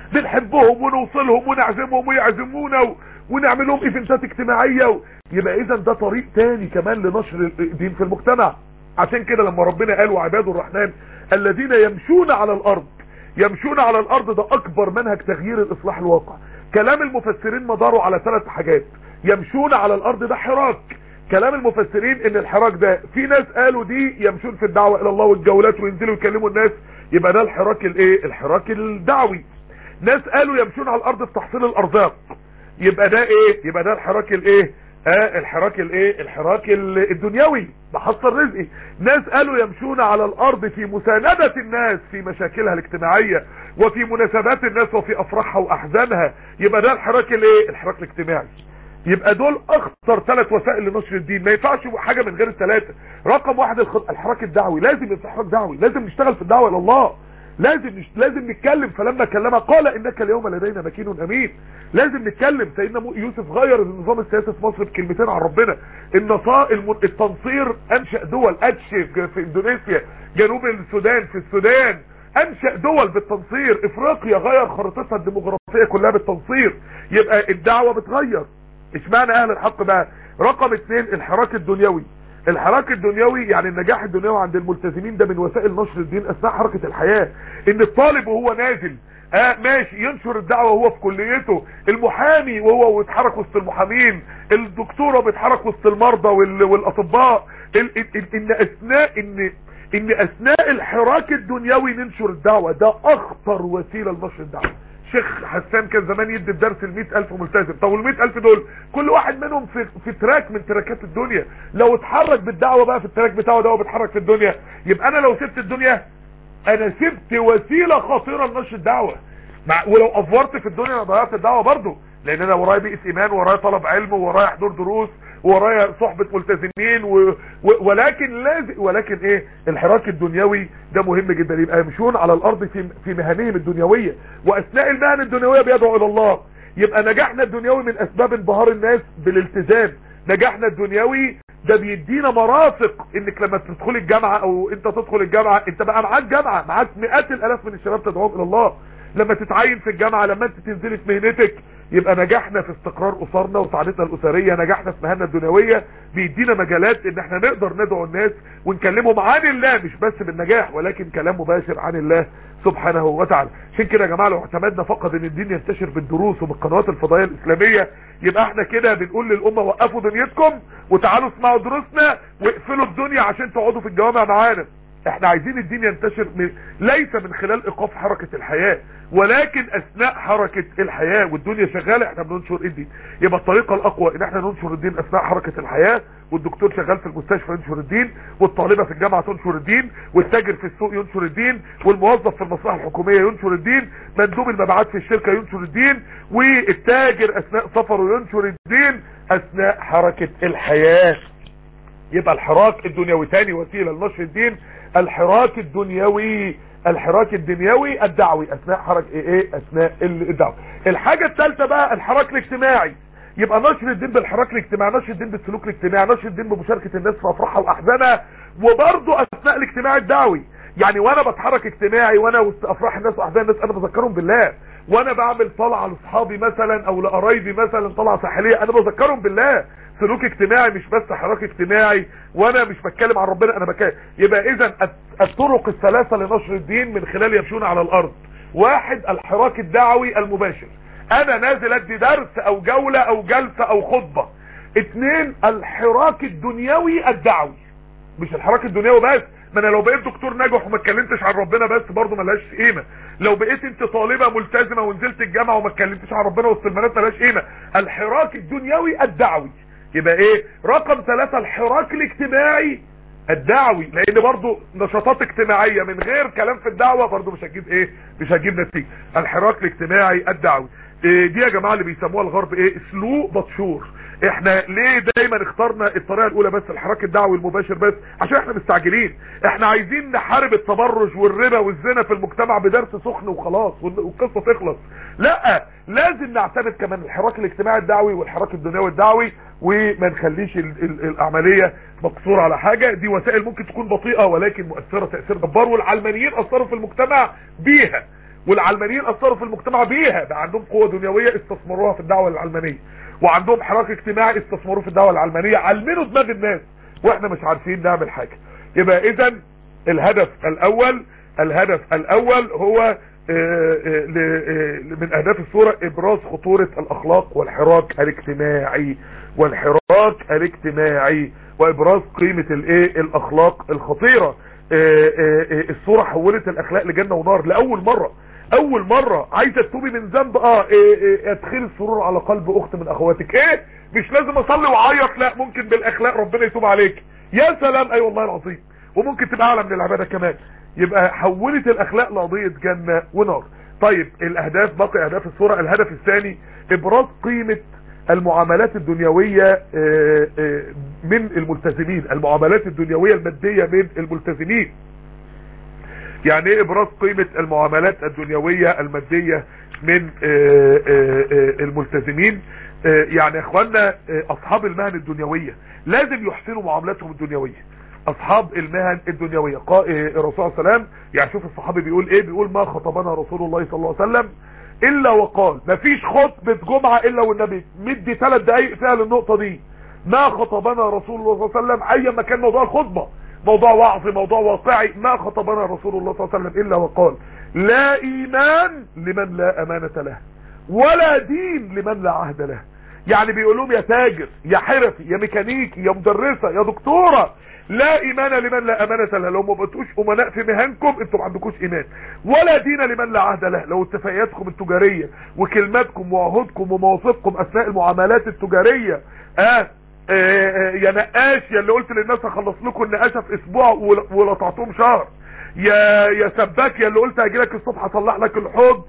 بنحبهم ونوصلهم ونعزمهم ويعزمونا و... ونعمل لهم ايفنتات اجتماعيه و... يبقى اذا ده طريق تاني كمان لنشر الدين في المجتمع عشان كده لما ربنا قال وعباد الرحمن الذين يمشون على الارض يمشون على الارض ده اكبر منهج تغيير الاصلاح الواقع كلام المفسرين مداره على ثلاث حاجات يمشون على الارض ده حراك كلام المفسرين ان الحراك ده في ناس قالوا دي يمشون في الدعوة الى الله والجولات وينزلوا يكلموا الناس يبقى ده الحراك الايه الحراك الدعوي ناس قالوا يمشون على الارض في تحصيل الارزاق يبقى ده ايه يبقى ده الحراك الايه آه الحراك الايه الحراك الدنيوي بحصل رزقي ناس قالوا يمشون على الارض في مساندة الناس في مشاكلها الاجتماعية وفي مناسبات الناس وفي افراحها واحزانها يبقى ده الحراك الايه الحراك الاجتماعي يبقى دول اخطر ثلاث وسائل لنشر الدين ما ينفعش حاجة من غير الثلاثة رقم واحد الحراك الدعوي لازم يبقى حراك دعوي لازم نشتغل في الدعوة الى الله لازم نش... لازم نتكلم فلما كلمها قال انك اليوم لدينا مكين امين لازم نتكلم سيدنا يوسف غير النظام السياسي في مصر بكلمتين عن ربنا النصا الم... التنصير انشا دول اتش في اندونيسيا جنوب السودان في السودان انشا دول بالتنصير افريقيا غير خريطتها الديموغرافيه كلها بالتنصير يبقى الدعوه بتغير اشمعنى اهل الحق بقى رقم اثنين الحراك الدنيوي الحراك الدنيوي يعني النجاح الدنيوي عند الملتزمين ده من وسائل نشر الدين اثناء حركة الحياة ان الطالب وهو نازل اه ماشي ينشر الدعوة وهو في كليته المحامي وهو بيتحرك وسط المحامين الدكتورة بيتحرك وسط المرضى وال... والاطباء ال... ال... ان اثناء ان ان اثناء الحراك الدنيوي ننشر الدعوة ده اخطر وسيلة لنشر الدعوة شيخ حسان كان زمان يدي الدرس ل ألف ملتزم طب وال ألف دول كل واحد منهم في, في تراك من تراكات الدنيا لو اتحرك بالدعوة بقى في التراك بتاعه ده وبيتحرك في الدنيا يبقى انا لو سبت الدنيا انا سبت وسيلة خطيرة لنشر الدعوة مع ولو افورت في الدنيا انا ضيعت الدعوة برضو لان انا ورايا بيئة ايمان ورايا طلب علم ورايا حضور دروس ورايا صحبة ملتزمين و... و... ولكن لازم ولكن ايه الحراك الدنيوي ده مهم جدا يبقى يمشون على الارض في في مهنهم الدنيويه واثناء المهن الدنيويه بيدعوا الى الله يبقى نجاحنا الدنيوي من اسباب انبهار الناس بالالتزام نجاحنا الدنيوي ده بيدينا مرافق انك لما تدخل الجامعة او انت تدخل الجامعة انت بقى معاك جامعة معاك مئات الالاف من الشباب تدعوهم الى الله لما تتعين في الجامعة لما انت تنزلي في مهنتك يبقى نجاحنا في استقرار اسرنا وسعادتنا الاسرية نجاحنا في مهنة الدنيوية بيدينا مجالات ان احنا نقدر ندعو الناس ونكلمهم عن الله مش بس بالنجاح ولكن كلام مباشر عن الله سبحانه وتعالى عشان كده يا جماعة لو اعتمدنا فقط ان الدين ينتشر بالدروس وبالقنوات الفضائية الاسلامية يبقى احنا كده بنقول للامة وقفوا دنيتكم وتعالوا اسمعوا دروسنا واقفلوا الدنيا عشان تقعدوا في الجوامع معانا احنا عايزين الدين ينتشر من ليس من خلال ايقاف حركة الحياة ولكن اثناء حركة الحياة والدنيا شغالة احنا بننشر الدين يبقى الطريقة الاقوى ان احنا ننشر الدين اثناء حركة الحياة والدكتور شغال في المستشفى ينشر الدين والطالبة في الجامعة تنشر الدين والتاجر في السوق ينشر الدين والموظف في المصلحة الحكومية ينشر الدين مندوب المبيعات في الشركة ينشر الدين والتاجر اثناء سفره ينشر الدين اثناء حركة الحياة يبقى الحراك الدنيوي تاني وسيلة لنشر الدين الحراك الدنيوي الحراك الدنيوي الدعوي اثناء حركة ايه اثناء الدعوة الحاجة الثالثة بقى الحراك الاجتماعي يبقى نشر الدين بالحراك الاجتماعي نشر الدين بالسلوك الاجتماعي نشر الدين بمشاركة الناس في افراحها واحزانها وبرضه اثناء الاجتماع الدعوي يعني وانا بتحرك اجتماعي وانا وسط افراح الناس واحزان الناس انا بذكرهم بالله وانا بعمل طلعه لاصحابي مثلا او لقرايبي مثلا طلعه ساحليه انا بذكرهم بالله سلوك اجتماعي مش بس حراك اجتماعي وانا مش بتكلم عن ربنا انا بتكلم يبقى اذا الطرق الثلاثه لنشر الدين من خلال يمشون على الارض واحد الحراك الدعوي المباشر انا نازل ادي درس او جولة او جلسة او خطبة اتنين الحراك الدنيوي الدعوي مش الحراك الدنيوي بس ما انا لو بقيت دكتور ناجح وما اتكلمتش عن ربنا بس برضه ملهاش قيمه لو بقيت انت طالبه ملتزمه ونزلت الجامعه وما اتكلمتش عن ربنا وسط البنات ملهاش قيمه الحراك الدنيوي الدعوي يبقى ايه رقم ثلاثة الحراك الاجتماعي الدعوي لان برضو نشاطات اجتماعية من غير كلام في الدعوة برضو مش هتجيب ايه مش هتجيب نتيجة الحراك الاجتماعي الدعوي إيه دي يا جماعة اللي بيسموها الغرب ايه سلو بطشور احنا ليه دايما اخترنا الطريقة الاولى بس الحراك الدعوي المباشر بس عشان احنا مستعجلين احنا عايزين نحارب التبرج والربا والزنا في المجتمع بدرس سخن وخلاص والقصة تخلص لا لازم نعتمد كمان الحراك الاجتماعي الدعوي والحراك الدنيوي الدعوي وما نخليش ال ال العملية مقصورة على حاجة دي وسائل ممكن تكون بطيئة ولكن مؤثرة تأثير جبار والعلمانيين أثروا في المجتمع بيها والعلمانيين أثروا في المجتمع بيها بقى عندهم قوة دنيوية استثمروها في الدعوة العلمانية وعندهم حراك اجتماعي استثمروه في الدعوة العلمانية علمنوا دماغ الناس واحنا مش عارفين نعمل حاجة يبقى اذا الهدف الاول الهدف الاول هو من اهداف الصورة ابراز خطورة الاخلاق والحراك الاجتماعي والحراك الاجتماعي وابراز قيمة الايه الاخلاق الخطيرة الصورة حولت الاخلاق لجنة ونار لاول مرة اول مرة عايزة تتوبي من ذنب اه ادخل السرور على قلب اخت من اخواتك ايه مش لازم اصلي واعيط لا ممكن بالاخلاق ربنا يتوب عليك يا سلام اي أيوة والله العظيم وممكن تبقى اعلى من العبادة كمان يبقى حولت الاخلاق لقضية جنة ونار طيب الاهداف باقي اهداف الصورة الهدف الثاني ابراز قيمة المعاملات الدنيوية من الملتزمين المعاملات الدنيوية المادية من الملتزمين يعني ايه ابراز قيمة المعاملات الدنيوية المادية من الملتزمين يعني اخوانا اصحاب المهن الدنيوية لازم يحسنوا معاملاتهم الدنيوية اصحاب المهن الدنيوية الرسول صلى الله عليه وسلم يعني شوف الصحابي بيقول ايه بيقول ما خطبنا رسول الله صلى الله عليه وسلم الا وقال مفيش خطبة جمعة الا والنبي مدي ثلاث دقايق فيها للنقطة دي ما خطبنا رسول الله صلى الله عليه وسلم ايا ما كان موضوع الخطبة موضوع وعظ موضوع واقعي ما خطبنا رسول الله صلى الله عليه وسلم الا وقال لا ايمان لمن لا امانة له ولا دين لمن لا عهد له يعني بيقول لهم يا تاجر يا حرفي يا ميكانيكي يا مدرسة يا دكتورة لا ايمان لمن لا امانة له لو ما بقيتوش امناء في مهنكم انتم ما عندكوش ايمان ولا دين لمن لا عهد له لو اتفاقياتكم التجارية وكلماتكم وعهودكم ومواثيقكم اثناء المعاملات التجارية اه يا نقاش يا اللي قلت للناس هخلص لكم النقاشه في اسبوع ولطعتهم شهر يا يا سباك يا اللي قلت هاجي لك الصبح اصلح لك الحوض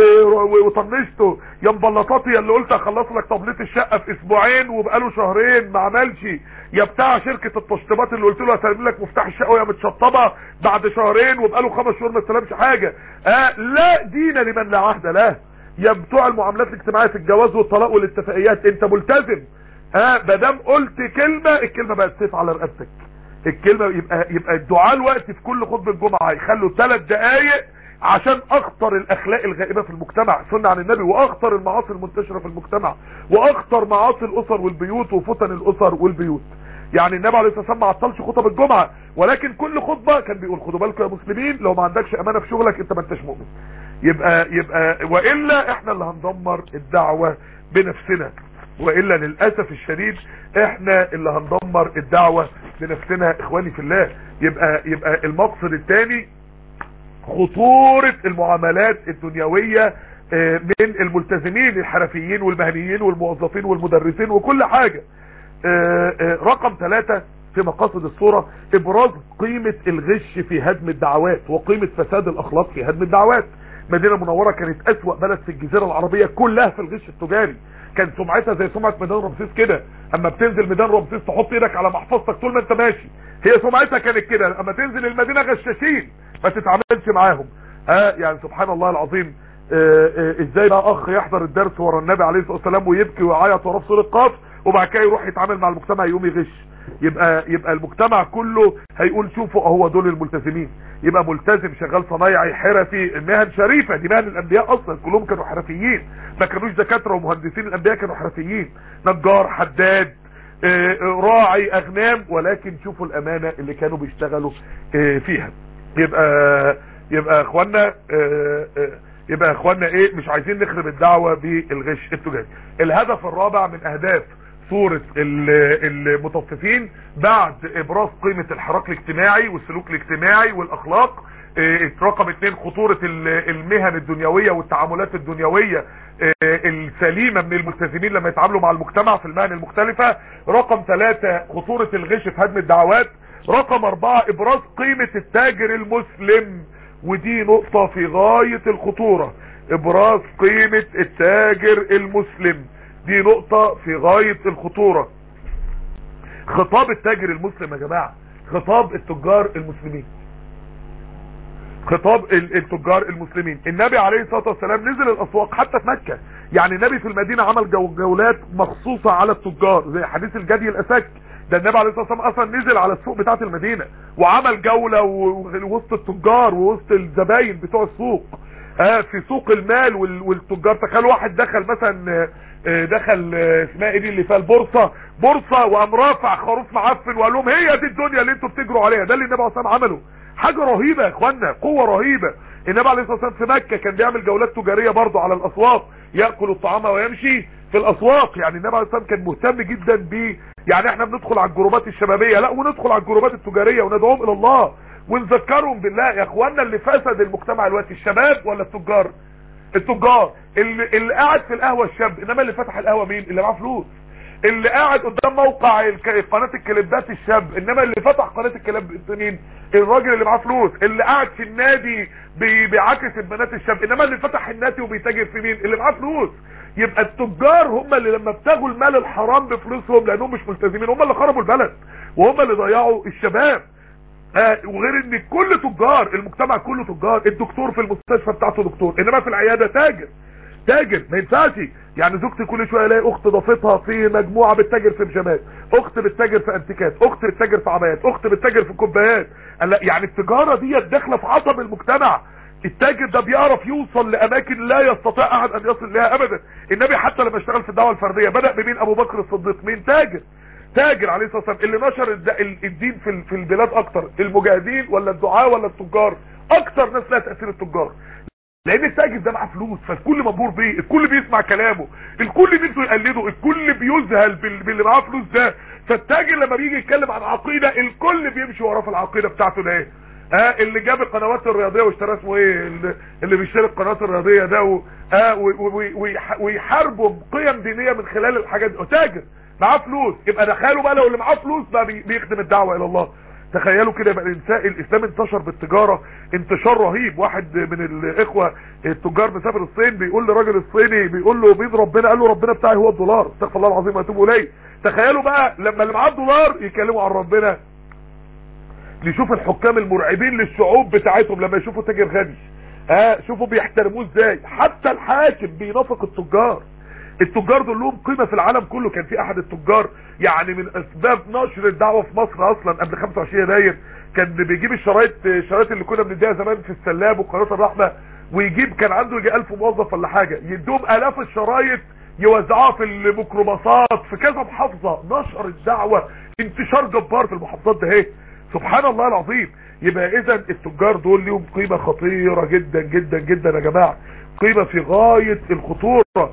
وطنشته يا مبلطاتي يا اللي قلت اخلص لك طبلة الشقه في اسبوعين وبقاله شهرين ما عملش يا بتاع شركه التشطيبات اللي قلت له هسلم لك مفتاح الشقه وهي متشطبه بعد شهرين وبقاله خمس شهور ما استلمش حاجه آه لا دين لمن لا عهد له يا بتوع المعاملات الاجتماعيه في الجواز والطلاق والاتفاقيات انت ملتزم ها ما دام قلت كلمة الكلمة بقت سيف على رقبتك الكلمة يبقى يبقى الدعاء الوقت في كل خطبة الجمعة يخلوا ثلاث دقايق عشان اخطر الاخلاق الغائبة في المجتمع سنة عن النبي واخطر المعاصي المنتشرة في المجتمع واخطر معاصي الاسر والبيوت وفتن الاسر والبيوت يعني النبي عليه الصلاه والسلام ما عطلش خطب الجمعه ولكن كل خطبه كان بيقول خدوا بالكم يا مسلمين لو ما عندكش امانه في شغلك انت ما انتش مؤمن يبقى يبقى والا احنا اللي هندمر الدعوه بنفسنا والا للاسف الشديد احنا اللي هندمر الدعوة لنفسنا اخواني في الله يبقى يبقى المقصد الثاني خطورة المعاملات الدنيوية من الملتزمين الحرفيين والمهنيين والموظفين والمدرسين وكل حاجة رقم ثلاثة في مقاصد الصورة ابراز قيمة الغش في هدم الدعوات وقيمة فساد الاخلاق في هدم الدعوات مدينة منورة كانت اسوأ بلد في الجزيرة العربية كلها في الغش التجاري كان سمعتها زي سمعة ميدان رمسيس كده اما بتنزل ميدان رمسيس تحط ايدك على محفظتك طول ما انت ماشي هي سمعتها كانت كده اما تنزل المدينة غشاشين ما تتعاملش معاهم اه يعني سبحان الله العظيم آه آه ازاي بقى اخ يحضر الدرس ورا النبي عليه الصلاه والسلام ويبكي ويعيط وراه في سوره قاف وبعد كده يروح يتعامل مع المجتمع يقوم يغش يبقى يبقى المجتمع كله هيقول شوفوا اهو دول الملتزمين يبقى ملتزم شغال صنايعي حرفي مهن شريفه دي مهن الانبياء اصلا كلهم كانوا حرفيين ما كانوش دكاتره ومهندسين الانبياء كانوا حرفيين نجار حداد آه راعي اغنام ولكن شوفوا الامانه اللي كانوا بيشتغلوا فيها يبقى يبقى اخوانا يبقى اخوانا ايه مش عايزين نخرب الدعوة بالغش التجاري الهدف الرابع من اهداف صورة المطففين بعد ابراز قيمة الحراك الاجتماعي والسلوك الاجتماعي والاخلاق رقم اتنين خطورة المهن الدنيوية والتعاملات الدنيوية السليمة من الملتزمين لما يتعاملوا مع المجتمع في المهن المختلفة رقم ثلاثة خطورة الغش في هدم الدعوات رقم اربعة ابراز قيمة التاجر المسلم ودي نقطة في غاية الخطورة ابراز قيمة التاجر المسلم دي نقطة في غاية الخطورة خطاب التاجر المسلم يا جماعة خطاب التجار المسلمين خطاب ال- التجار المسلمين النبي عليه الصلاة والسلام نزل الاسواق حتى في مكة يعني النبي في المدينة عمل جو جولات مخصوصة على التجار زي حديث الجدي الاساك ده النبي عليه الصلاة والسلام اصلا نزل على السوق بتاعة المدينة وعمل جولة و- وسط التجار ووسط الزباين بتوع السوق آه في سوق المال وال- والتجار تخيل واحد دخل مثلا آه، آه، دخل آه، اسمها ايه دي اللي فيها البورصه بورصه وقام رافع خروف معفن وقال لهم هي دي الدنيا اللي انتوا بتجروا عليها ده اللي النبي عليه الصلاه والسلام عمله حاجه رهيبه يا اخوانا قوه رهيبه النبي عليه الصلاه والسلام في مكه كان بيعمل جولات تجاريه برضه على الاسواق ياكل الطعام ويمشي في الاسواق يعني النبي عليه الصلاه والسلام كان مهتم جدا ب يعني احنا بندخل على الجروبات الشبابيه لا وندخل على الجروبات التجاريه وندعوهم الى الله ونذكرهم بالله يا اخوانا اللي فسد المجتمع دلوقتي الشباب ولا التجار التجار اللي, اللي قاعد في القهوه الشاب انما اللي فتح القهوه مين اللي معاه فلوس اللي قاعد قدام موقع الك- قناه الكليبات الشاب انما اللي فتح قناه الكليبات مين الراجل اللي معاه فلوس اللي قاعد في النادي بي- بيعاكس البنات الشاب انما اللي فتح النادي وبيتاجر في مين اللي معاه فلوس يبقى التجار هم اللي لما ابتغوا المال الحرام بفلوسهم لانهم مش ملتزمين هم اللي خربوا البلد وهم اللي ضيعوا الشباب آه وغير ان كل تجار المجتمع كله تجار الدكتور في المستشفى بتاعته دكتور انما في العياده تاجر تاجر ما ينفعش يعني زوجتي كل شويه الاقي اخت ضافتها في مجموعه بتتاجر في بيجامات اخت بتتاجر في انتيكات اخت بتتاجر في عبايات اخت بتتاجر في كوبايات قال لا، يعني التجاره ديت داخله في عصب المجتمع التاجر ده بيعرف يوصل لاماكن لا يستطيع احد ان يصل لها ابدا النبي حتى لما اشتغل في الدعوه الفرديه بدا بمين ابو بكر الصديق مين تاجر تاجر عليه الصلاه والسلام اللي نشر الد- ال- الدين في ال- في البلاد اكتر المجاهدين ولا الدعاة ولا التجار اكتر ناس لها تاثير التجار لان التاجر ده معاه فلوس فالكل مبهور بيه الكل بيسمع كلامه الكل بيده يقلده الكل بيذهل بال- باللي معاه فلوس ده فالتاجر لما بيجي يتكلم عن عقيده الكل بيمشي وراه في العقيده بتاعته ده ايه ها اللي جاب القنوات الرياضيه واشترى اسمه ايه اللي- اللي بيشتري القنوات الرياضيه ده و... ها و- و- ويح- ويحاربوا بقيم دينيه من خلال الحاجات دي تاجر معاه فلوس يبقى دخلوا بقى لو اللي معاه فلوس بقى بي- بيخدم الدعوه الى الله تخيلوا كده يبقى الانسان الاسلام انتشر بالتجاره انتشار رهيب واحد من الاخوه التجار مسافر الصين بيقول لراجل الصيني بيقول له بيد ربنا قال له ربنا بتاعي هو الدولار استغفر الله العظيم واتوب اليه تخيلوا بقى لما اللي معاه الدولار يكلموا عن ربنا نشوف الحكام المرعبين للشعوب بتاعتهم لما يشوفوا تاجر غني ها شوفوا بيحترموه ازاي حتى الحاكم بينافق التجار التجار دول لهم قيمه في العالم كله كان في احد التجار يعني من اسباب نشر الدعوه في مصر اصلا قبل 25 يناير كان بيجيب الشرايط الشرايط اللي كنا بنديها زمان في السلاب وقناه الرحمه ويجيب كان عنده يجي 1000 موظف ولا حاجه يدوم الاف الشرايط يوزعوها في الميكروباصات في كذا محافظه نشر الدعوه انتشار جبار في المحافظات ده اهي سبحان الله العظيم يبقى اذا التجار دول ليهم قيمه خطيره جدا جدا جدا يا جماعه قيمه في غايه الخطوره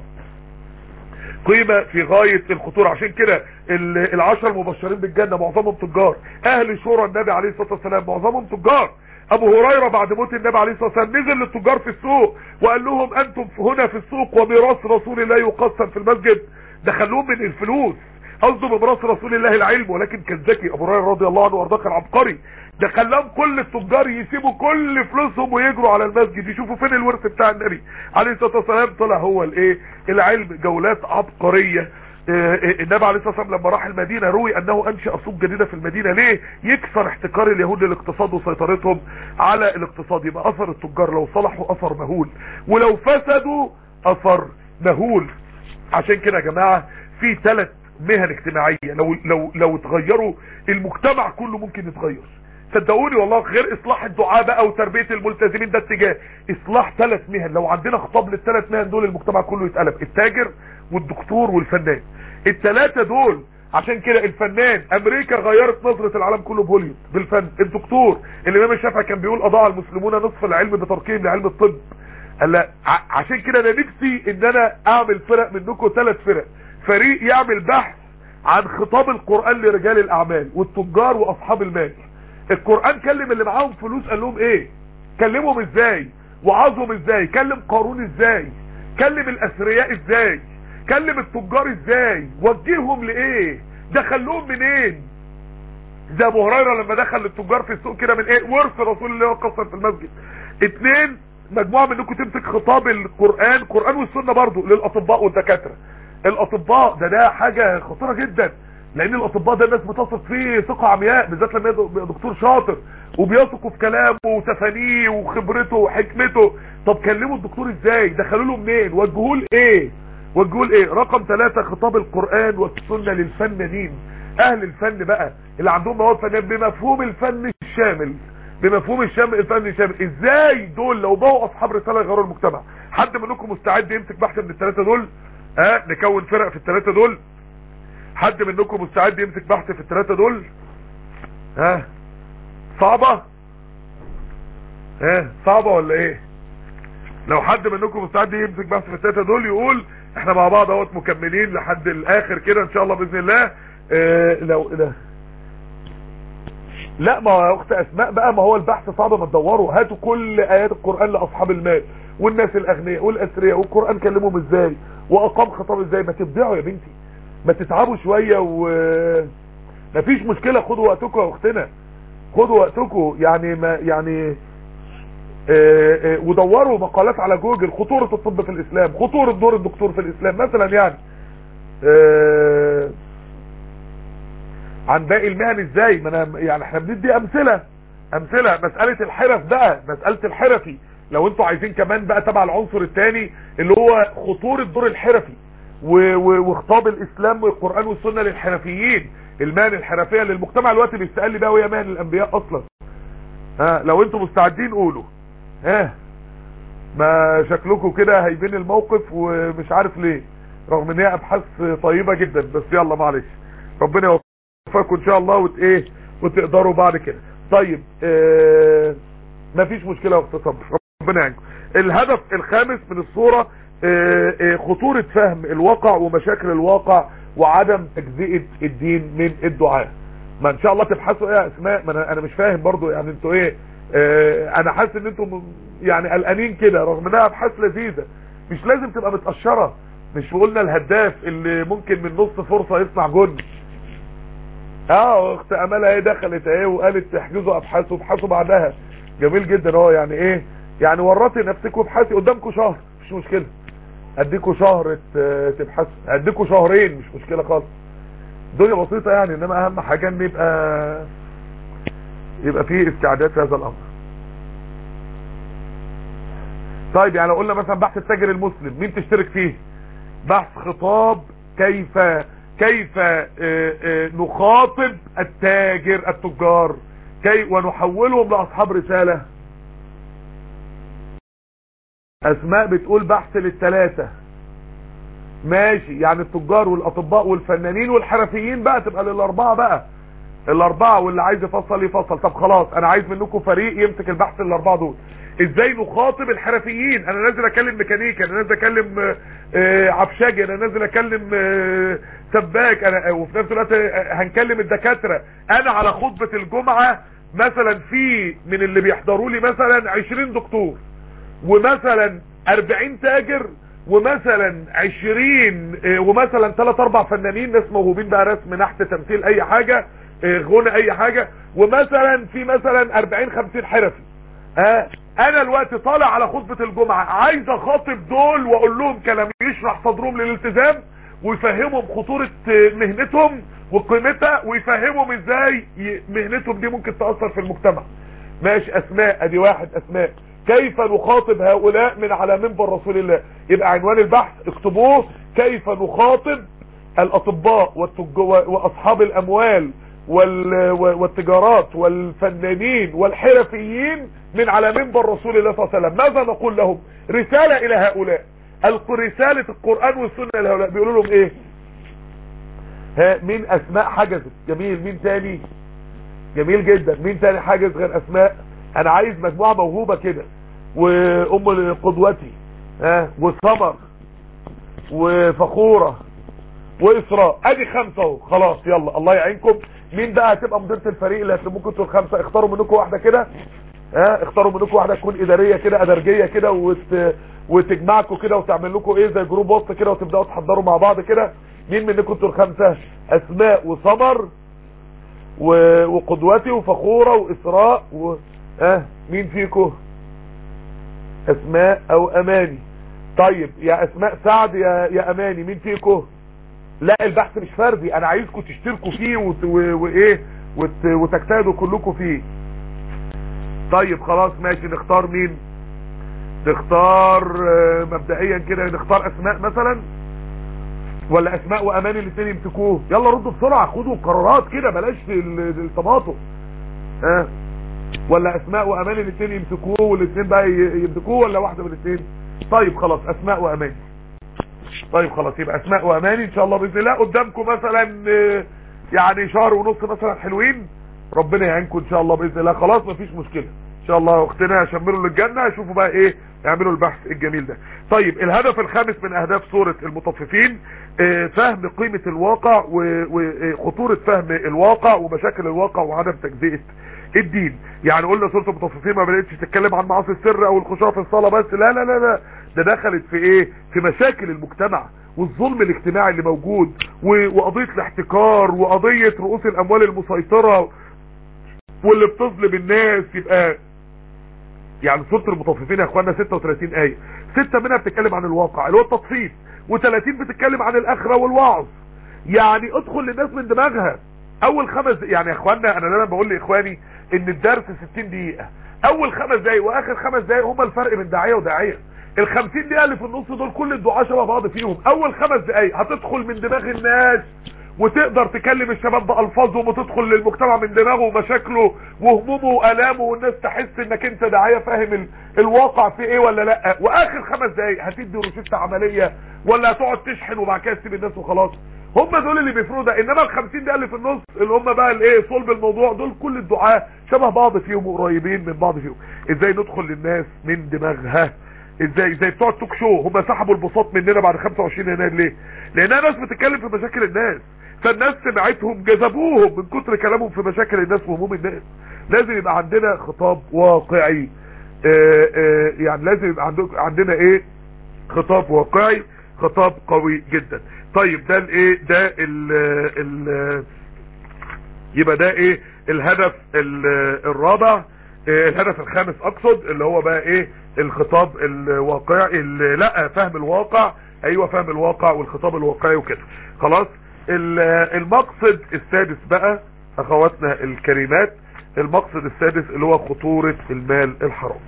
قيمة في غاية الخطورة عشان كده ال- العشر المبشرين بالجنة معظمهم تجار اهل شورى النبي عليه الصلاة والسلام معظمهم تجار ابو هريرة بعد موت النبي عليه الصلاة والسلام نزل للتجار في السوق وقال لهم انتم هنا في السوق وميراث رسول الله يقسم في المسجد دخلوهم من الفلوس قصده بميراث رسول الله العلم ولكن كان ذكي ابو هريره رضي الله عنه وارضاه كان عبقري ده خلاهم كل التجار يسيبوا كل فلوسهم ويجروا على المسجد يشوفوا فين الورث بتاع النبي عليه الصلاه والسلام طلع هو الايه العلم جولات عبقريه آه، آه، النبي عليه الصلاه والسلام لما راح المدينه روي انه انشا سوق جديده في المدينه ليه يكسر احتكار اليهود للاقتصاد وسيطرتهم على الاقتصاد يبقى اثر التجار لو صلحوا اثر مهول ولو فسدوا اثر مهول عشان كده يا جماعه في ثلاث مهن اجتماعيه لو لو لو اتغيروا المجتمع كله ممكن يتغير صدقوني والله غير اصلاح الدعاء بقى وتربيه الملتزمين ده اتجاه اصلاح ثلاث مهن لو عندنا خطاب للثلاث مهن دول المجتمع كله يتقلب التاجر والدكتور والفنان الثلاثه دول عشان كده الفنان امريكا غيرت نظره العالم كله بهوليوود بالفن الدكتور الامام الشافعي كان بيقول اضاع المسلمون نصف العلم بتركهم لعلم الطب قال لا ع- عشان كده انا نفسي ان انا اعمل فرق منكم ثلاث فرق فريق يعمل بحث عن خطاب القرآن لرجال الاعمال والتجار واصحاب المال القرآن كلم اللي معاهم فلوس قال لهم ايه كلمهم ازاي وعظهم ازاي كلم قارون ازاي كلم الاثرياء ازاي كلم التجار ازاي وجههم لايه دخلهم منين ده ابو هريره لما دخل للتجار في السوق كده من ايه ورث رسول الله وقصر في المسجد اتنين مجموعه منكم تمسك خطاب القران قران والسنه برضو للاطباء والدكاتره الاطباء ده ده حاجه خطيره جدا لان الاطباء ده الناس بتثق فيه ثقه عمياء بالذات لما يبقى دكتور شاطر وبيثقوا في كلامه وتفانيه وخبرته وحكمته طب كلموا الدكتور ازاي دخلوا له منين وجهوه لايه وجهوه لايه رقم ثلاثة خطاب القرآن والسنة للفنانين اهل الفن بقى اللي عندهم مواد فنية بمفهوم الفن الشامل بمفهوم الشام الفن الشامل ازاي دول لو بقوا اصحاب رسالة يغيروا المجتمع حد منكم مستعد يمسك بحث من الثلاثة دول ها أه؟ نكون فرق في الثلاثة دول حد منكم مستعد يمسك بحث في الثلاثة دول ها أه؟ صعبة ها أه؟ صعبة ولا ايه لو حد منكم مستعد يمسك بحث في الثلاثة دول يقول احنا مع بعض اهوت مكملين لحد الاخر كده ان شاء الله باذن الله اه لو لا لا ما يا اخت اسماء بقى ما هو البحث صعب ما تدوروا هاتوا كل ايات القران لاصحاب المال والناس الاغنياء والاثرياء والقران كلمهم ازاي واقام خطاب ازاي ما تبدعوا يا بنتي ما تتعبوا شويه و مفيش مشكله خدوا وقتكم يا اختنا خدوا وقتكم يعني ما يعني اه اه ودوروا مقالات على جوجل خطورة الطب في الاسلام خطورة دور الدكتور في الاسلام مثلا يعني اه عن باقي المهن ازاي ما انا يعني احنا بندي امثلة امثلة مسألة الحرف بقى مسألة الحرفي لو انتوا عايزين كمان بقى تبع العنصر الثاني اللي هو خطورة دور الحرفي وخطاب الاسلام والقرآن والسنة للحرفيين المهن الحرفية للمجتمع الوقت بيستقل بقى وهي مهن الانبياء اصلا ها لو انتوا مستعدين قولوا ها ما شكلكم كده هيبين الموقف ومش عارف ليه رغم ان هي ابحاث طيبة جدا بس يلا معلش ربنا يوفقكم ان شاء الله وت ايه وتقدروا بعد كده طيب اه مفيش مشكلة وقت صبر ربنا يعينكم الهدف الخامس من الصورة اه اه خطورة فهم الواقع ومشاكل الواقع وعدم تجزئة الدين من الدعاء ما ان شاء الله تبحثوا ايه يا اسماء ما انا, أنا مش فاهم برضو يعني انتوا ايه اه انا حاسس ان انتم يعني قلقانين كده رغم انها ابحاث لذيذه مش لازم تبقى متقشره مش قلنا الهداف اللي ممكن من نص فرصه يصنع جون اه اخت امالها ايه دخلت اهي وقالت تحجزوا ابحاث وابحثوا بعدها جميل جدا اه يعني ايه يعني ورطي نفسك وابحثي قدامكم شهر مش مشكله اديكوا شهر تبحثوا اديكوا شهرين مش مشكله خالص الدنيا بسيطه يعني انما اهم حاجه ان يبقى يبقى فيه استعداد في هذا الامر طيب يعني لو قلنا مثلا بحث التاجر المسلم مين تشترك فيه بحث خطاب كيف كيف اه اه نخاطب التاجر التجار كي ونحولهم لاصحاب رسالة اسماء بتقول بحث للثلاثة ماشي يعني التجار والاطباء والفنانين والحرفيين بقى تبقى للاربعة بقى الاربعة واللي عايز يفصل يفصل طب خلاص انا عايز منكم فريق يمسك البحث الاربعة دول ازاي نخاطب الحرفيين انا نازل اكلم ميكانيكا انا نازل اكلم آه عفشاجي انا نازل اكلم آه سباك انا وفي نفس الوقت هنكلم الدكاترة انا على خطبة الجمعة مثلا في من اللي بيحضروا لي مثلا 20 دكتور ومثلا 40 تاجر ومثلا 20 آه ومثلا 3 4 فنانين ناس موهوبين بقى رسم نحت تمثيل اي حاجة غنى اي حاجة ومثلا في مثلا 40 50 حرفي ها انا الوقت طالع على خطبة الجمعة عايز اخاطب دول واقول لهم كلام يشرح صدرهم للالتزام ويفهمهم خطورة مهنتهم وقيمتها ويفهمهم ازاي مهنتهم دي ممكن تأثر في المجتمع ماشي اسماء ادي واحد اسماء كيف نخاطب هؤلاء من على منبر رسول الله يبقى عنوان البحث اكتبوه كيف نخاطب الاطباء واصحاب الاموال والتجارات والفنانين والحرفيين من على منبر رسول الله صلى الله عليه وسلم ماذا نقول لهم رسالة الى هؤلاء رسالة القرآن والسنة لهؤلاء بيقولوا لهم ايه ها مين اسماء حجزت جميل مين تاني جميل جدا مين تاني حاجز غير اسماء انا عايز مجموعة موهوبة كده وام قدوتي ها وسمر وفخورة واسراء ادي خمسة اهو خلاص يلا الله يعينكم مين بقى هتبقى مديرة الفريق اللي هتلموكم انتوا الخمسة اختاروا منكم واحدة كده ها اختاروا منكم واحدة تكون ادارية كده ادرجية كده وت... وتجمعكم كده وتعمل لكم ايه زي جروب وسط كده وتبداوا تحضروا مع بعض كده مين منكم انتوا الخمسة اسماء وسمر و... وقدوتي وفخورة واسراء و... اه مين فيكم اسماء او اماني طيب يا اسماء سعد يا يا اماني مين فيكم لا البحث مش فردي انا عايزكم تشتركوا فيه وت- و- وايه وت- وتجتهدوا كلكم فيه طيب خلاص ماشي نختار مين نختار آه، مبدئيا كده نختار اسماء مثلا ولا اسماء وامان الاثنين يمسكوه يلا ردوا بسرعه خدوا قرارات كده بلاش ال- التماطل ها أه؟ ولا اسماء وامان الاثنين يمسكوه والاثنين بقى ي- يمسكوه ولا واحده من الاثنين طيب خلاص اسماء وامان طيب خلاص يبقى اسماء وامان ان شاء الله باذن الله قدامكم مثلا آه، يعني شهر ونص مثلا حلوين ربنا يعينكم ان شاء الله باذن الله خلاص مفيش مشكله ان شاء الله اختنا شمروا للجنه شوفوا بقى ايه يعملوا البحث الجميل ده طيب الهدف الخامس من اهداف سوره المطففين آه، فهم قيمه الواقع وخطوره فهم الواقع ومشاكل الواقع وعدم تجزئه الدين يعني قلنا سوره المطففين ما بداتش تتكلم عن معاصي السر او الخشوع في الصلاه بس لا لا لا لا ده دخلت في ايه في مشاكل المجتمع والظلم الاجتماعي اللي موجود و- وقضيه الاحتكار وقضيه رؤوس الاموال المسيطره واللي بتظلم الناس يبقى يعني سوره المطففين يا اخوانا 36 ايه ستة منها بتتكلم عن الواقع اللي هو التطفيف و30 بتتكلم عن الاخره والوعظ يعني ادخل للناس من دماغها اول خمس يعني يا اخوانا انا دايما بقول لاخواني ان الدرس 60 دقيقه اول خمس دقايق واخر خمس دقايق هما الفرق بين داعيه وداعيه ال 50 دقيقه اللي في النص دول كل الدعاء شبه بعض فيهم اول خمس دقايق هتدخل من دماغ الناس وتقدر تكلم الشباب بألفاظهم وتدخل للمجتمع من دماغه ومشاكله وهمومه وآلامه والناس تحس انك انت داعية فاهم ال... الواقع في ايه ولا لا واخر خمس دقايق هتدي روشتة عملية ولا هتقعد تشحن وبعد كده تسيب الناس وخلاص هم دول اللي بيفرقوا ده انما ال 50 دقيقة اللي في النص اللي هم بقى الايه صلب الموضوع دول كل الدعاء شبه بعض فيهم وقريبين من بعض فيهم ازاي ندخل للناس من دماغها ازاي ازاي بتوع التوك شو هم سحبوا البساط مننا بعد 25 يناير ليه لانها ناس بتتكلم في مشاكل الناس فالناس سمعتهم جذبوهم من كتر كلامهم في مشاكل الناس وهموم الناس لازم يبقى عندنا خطاب واقعي آآ آآ يعني لازم يبقى عندك عندنا ايه خطاب واقعي خطاب قوي جدا طيب ده الايه ده ال ال يبقى ده ايه الهدف ال- الرابع إيه الهدف الخامس اقصد اللي هو بقى ايه الخطاب الواقعي ال- لا فهم الواقع ايوه فهم الواقع والخطاب الواقعي وكده خلاص ال- المقصد السادس بقى اخواتنا الكريمات المقصد السادس اللي هو خطورة المال الحرام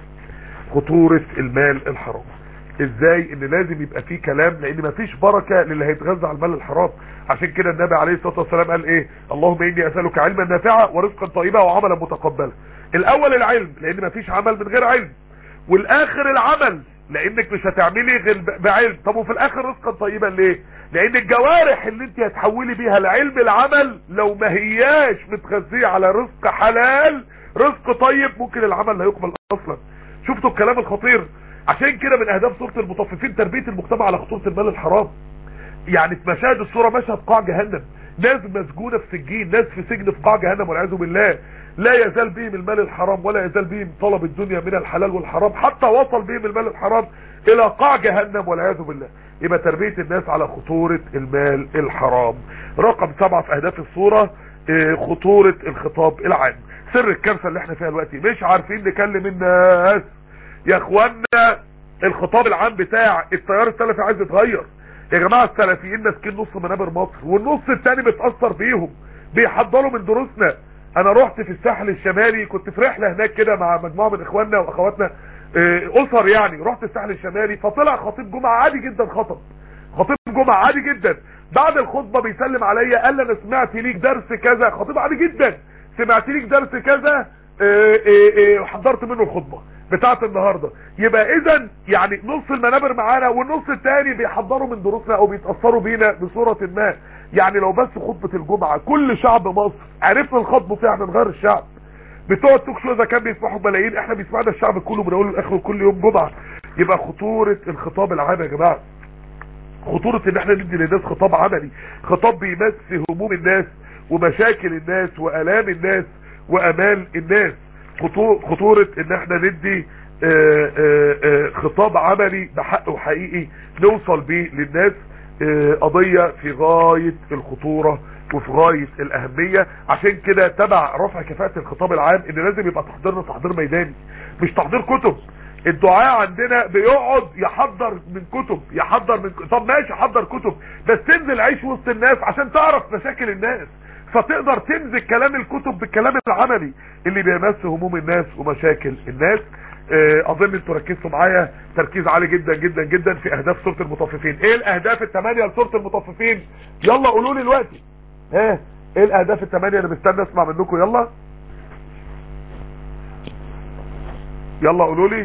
خطورة المال الحرام ازاي ان لازم يبقى فيه كلام لان مفيش بركة للي هيتغذى على المال الحرام عشان كده النبي عليه الصلاة والسلام قال ايه اللهم اني اسألك علما نافعا ورزقا طيبا وعملا متقبلا الاول العلم لان مفيش عمل من غير علم والاخر العمل لانك مش هتعملي غير ب- بعلم طب وفي الاخر رزقا طيبا ليه لان الجوارح اللي انت هتحولي بيها العلم العمل لو ما هياش متغذية على رزق حلال رزق طيب ممكن العمل لا يقبل اصلا شفتوا الكلام الخطير عشان كده من اهداف سوره المطففين تربيه المجتمع على خطوره المال الحرام يعني في مشاهد الصوره مشهد قاع جهنم ناس مسجونه في سجين ناس في سجن في قاع جهنم والعياذ بالله لا يزال بهم المال الحرام ولا يزال بهم طلب الدنيا من الحلال والحرام حتى وصل بهم المال الحرام الى قاع جهنم والعياذ بالله يبقى تربيه الناس على خطوره المال الحرام رقم سبعة في اهداف الصوره آه، خطوره الخطاب العام سر الكارثه اللي احنا فيها دلوقتي مش عارفين نكلم الناس يا اخوانا الخطاب العام بتاع التيار السلفي عايز يتغير يا جماعه السلفيين ماسكين نص منابر مصر والنص التاني متاثر بيهم بيحضروا من دروسنا انا رحت في الساحل الشمالي كنت في رحله هناك كده مع مجموعه من اخواننا واخواتنا آه، اسر يعني رحت الساحل الشمالي فطلع خطيب جمعه عادي جدا خطب خطيب جمعه عادي جدا بعد الخطبه بيسلم عليا قال لي انا سمعت ليك درس كذا خطيب عادي جدا سمعت ليك درس كذا آه، آه، آه، حضرت منه الخطبه بتاعت النهارده يبقى اذا يعني نص المنابر معانا والنص التاني بيحضروا من دروسنا او بيتاثروا بينا بصوره ما يعني لو بس خطبه الجمعه كل شعب مصر عرفنا الخطبه فيها من غير الشعب بتوع التوك شو اذا كان بيسمعوا ملايين احنا بيسمعنا الشعب كله من اوله لاخره كل يوم جمعه يبقى خطوره الخطاب العام يا جماعه خطورة ان احنا ندي للناس خطاب عملي خطاب بيمس هموم الناس ومشاكل الناس والام الناس وامال الناس خطو- خطورة ان احنا ندي آه، آه، آه، خطاب عملي بحق وحقيقي نوصل بيه للناس آه، قضية في غاية الخطورة وفي غاية الاهمية عشان كده تبع رفع كفاءة الخطاب العام ان لازم يبقى تحضيرنا تحضير ميداني مش تحضير كتب الدعاء عندنا بيقعد يحضر من كتب يحضر من طب ماشي حضر كتب بس تنزل عيش وسط الناس عشان تعرف مشاكل الناس فتقدر تمزج كلام الكتب بالكلام العملي اللي بيمس هموم الناس ومشاكل الناس اه اظن انتوا ركزتوا معايا تركيز عالي جدا جدا جدا في اهداف سوره المطففين ايه الاهداف الثمانيه لسوره المطففين يلا قولوا لي دلوقتي ها ايه الاهداف الثمانيه اللي مستني اسمع منكم يلا يلا قولوا لي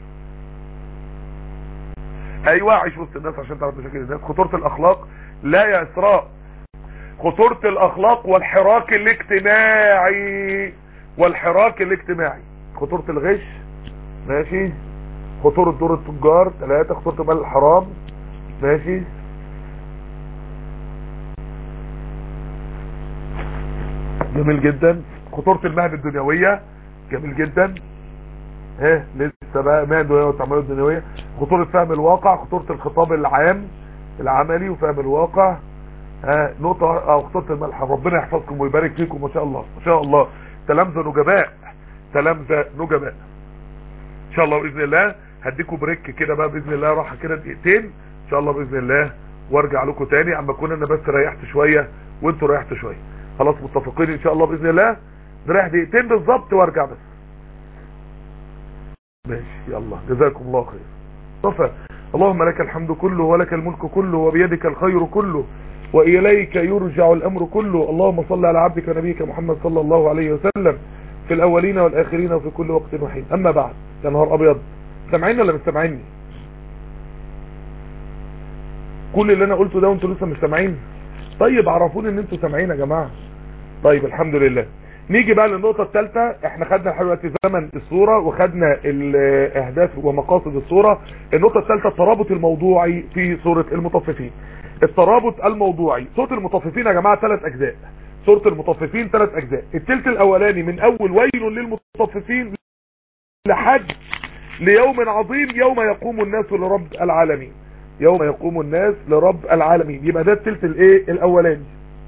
ايوه عيش وسط الناس عشان تعرف مشاكل الناس خطوره الاخلاق لا يا اسراء خطوره الاخلاق والحراك الاجتماعي والحراك الاجتماعي خطوره الغش ماشي خطوره دور التجار ثلاثة خطوره مال الحرام ماشي جميل جدا خطوره المهن الدنيويه جميل جدا ها لسه بقى مهن الدنيويه والتعاملات الدنيويه خطوره فهم الواقع خطوره الخطاب العام العملي وفهم الواقع ها نقطه او خطوره الملح ربنا يحفظكم ويبارك فيكم ما شاء الله ما شاء الله تلامذه نجباء تلامذه نجباء ان شاء الله باذن الله هديكم بريك كده بقى باذن الله راحه كده دقيقتين ان شاء الله باذن الله وارجع لكم تاني اما اكون انا بس ريحت شويه وانتوا ريحتوا شويه خلاص متفقين ان شاء الله باذن الله نريح دقيقتين بالظبط وارجع بس ماشي يلا جزاكم الله خير صفا اللهم لك الحمد كله ولك الملك كله وبيدك الخير كله وإليك يرجع الأمر كله اللهم صل على عبدك ونبيك محمد صلى الله عليه وسلم في الأولين والآخرين وفي كل وقت وحين أما بعد يا نهار أبيض سامعيني ولا مش سامعيني كل اللي أنا قلته ده وانتوا لسه مش سامعين طيب عرفوني ان انتوا سامعين يا جماعة طيب الحمد لله نيجي بقى للنقطة الثالثة احنا خدنا لحد دلوقتي زمن الصورة وخدنا الاهداف ومقاصد الصورة النقطة الثالثة الترابط الموضوعي في سورة المطففين الترابط الموضوعي سورة المطففين يا جماعة ثلاث اجزاء سورة المطففين ثلاث اجزاء الثلث الاولاني من اول ويل للمطففين لحد ليوم عظيم يوم يقوم الناس لرب العالمين يوم يقوم الناس لرب العالمين يبقى ده الثلث الايه الاولاني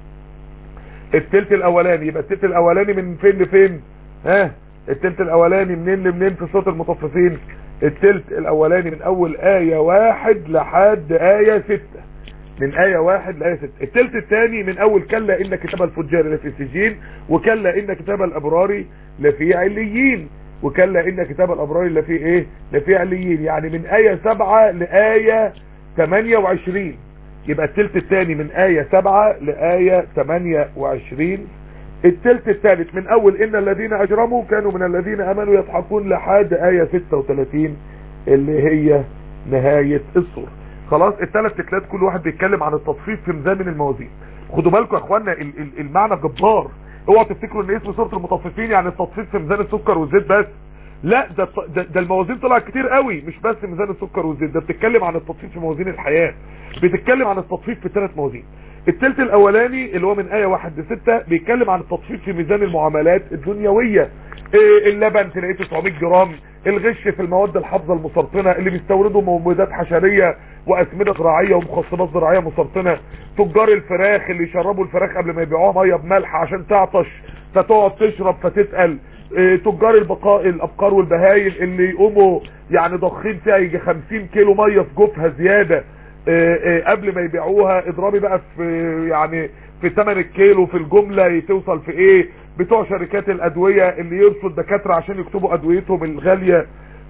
التلت الاولاني يبقى التلت الاولاني من فين لفين ها التلت الاولاني منين لمنين في صوت المطففين التلت الاولاني من اول اية واحد لحد اية ستة من اية واحد لاية ستة التلت الثاني من اول كلا ان كتاب الفجار لفي سجين وكلا ان كتاب الابرار لفي عليين وكلا ان كتاب الابرار لفي ايه لفي عليين يعني من اية سبعة لاية 28 يبقى التلت الثاني من آية 7 لآية 28 التلت الثالث من أول إن الذين أجرموا كانوا من الذين أمنوا يضحكون لحد آية 36 اللي هي نهاية السورة خلاص الثلاث تكلات كل واحد بيتكلم عن التطفيف في ميزان الموازين خدوا بالكم يا اخوانا المعنى جبار اوعوا تفتكروا ان اسم سوره المطففين يعني التطفيف في ميزان السكر والزيت بس لا ده, ده, ده الموازين طلعت كتير قوي مش بس ميزان السكر والزيت ده بتتكلم عن التطفيف في موازين الحياة بتتكلم عن التطفيف في ثلاث موازين الثلث الاولاني اللي هو من ايه واحد لستة بيتكلم عن التطفيف في ميزان المعاملات الدنيوية إيه اللبن تلاقيه 900 جرام الغش في المواد الحافظة المسرطنة اللي بيستوردوا مبيدات حشرية واسمدة زراعية ومخصبات زراعية مسرطنة تجار الفراخ اللي يشربوا الفراخ قبل ما يبيعوها ميه بملح عشان تعطش فتقعد تشرب فتتقل إيه تجار البقاء الابقار والبهايم اللي يقوموا يعني ضخين فيها يجي 50 كيلو ميه في جوفها زياده إيه إيه قبل ما يبيعوها اضربي بقى في يعني في ثمن الكيلو في الجمله توصل في ايه بتوع شركات الادويه اللي يرسلوا الدكاتره عشان يكتبوا ادويتهم الغاليه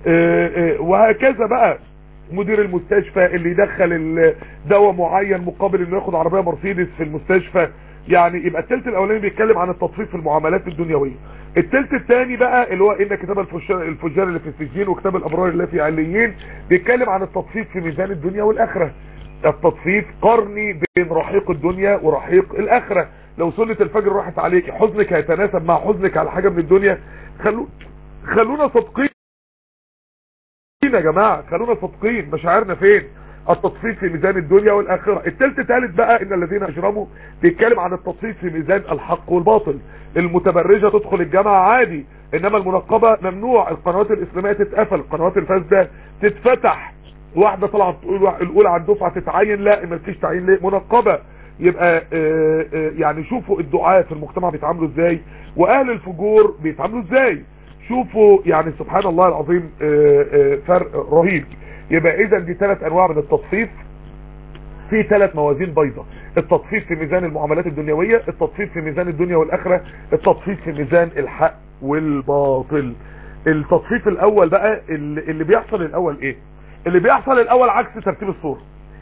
وهكذا بقى مدير المستشفى اللي يدخل الدواء معين مقابل انه ياخد عربيه مرسيدس في المستشفى يعني يبقى التلت الاولاني بيتكلم عن التطفيف في المعاملات الدنيويه التلت الثاني بقى اللي هو ان كتاب الفجار, الفجار اللي في السجين وكتاب الابرار اللي في عليين بيتكلم عن التطفيف في ميزان الدنيا والاخره التطفيف قرني بين رحيق الدنيا ورحيق الاخره لو سنه الفجر راحت عليك حزنك هيتناسب مع حزنك على حاجه من الدنيا خلو خلونا صادقين يا جماعه خلونا صادقين مشاعرنا فين التطفيف في ميزان الدنيا والاخره الثالث ثالث بقى ان الذين اجرموا بيتكلم عن التطفيف في ميزان الحق والباطل المتبرجه تدخل الجامعه عادي انما المنقبه ممنوع القنوات الاسلاميه تتقفل القنوات الفاسده تتفتح واحده طلعت الاولى على الدفعه تتعين لا ما فيش تعيين ليه منقبه يبقى آآ آآ يعني شوفوا الدعاة في المجتمع بيتعاملوا ازاي واهل الفجور بيتعاملوا ازاي شوفوا يعني سبحان الله العظيم آه، آه، فرق رهيب يبقى اذا دي ثلاث انواع من التصفيف في ثلاث موازين بيضاء التطفيف في ميزان المعاملات الدنيوية التطفيف في ميزان الدنيا والآخرة التطفيف في ميزان الحق والباطل التطفيف الاول بقى اللي اللي بيحصل الاول ايه اللي بيحصل الاول عكس ترتيب الصورة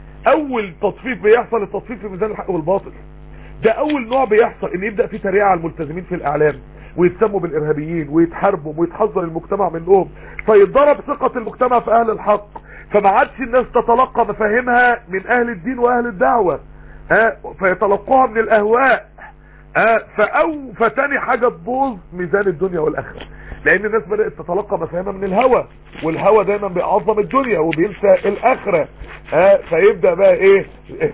اول تطفيف بيحصل التطفيف في ميزان الحق والباطل ده اول نوع بيحصل ان يبدأ في تريقة على الملتزمين في الاعلام ويتسموا بالارهابيين ويتحاربوا ويتحذر المجتمع منهم فيتضرب ثقة المجتمع في اهل الحق فما عادش الناس تتلقى مفاهيمها من اهل الدين واهل الدعوة ها فيتلقوها من الاهواء ها فأو فتاني حاجة تبوظ ميزان الدنيا والاخرة لان الناس بدأت تتلقى مفاهيمها من الهوى والهوى دايما بيعظم الدنيا وبينسى الاخرة ها فيبدأ بقى ايه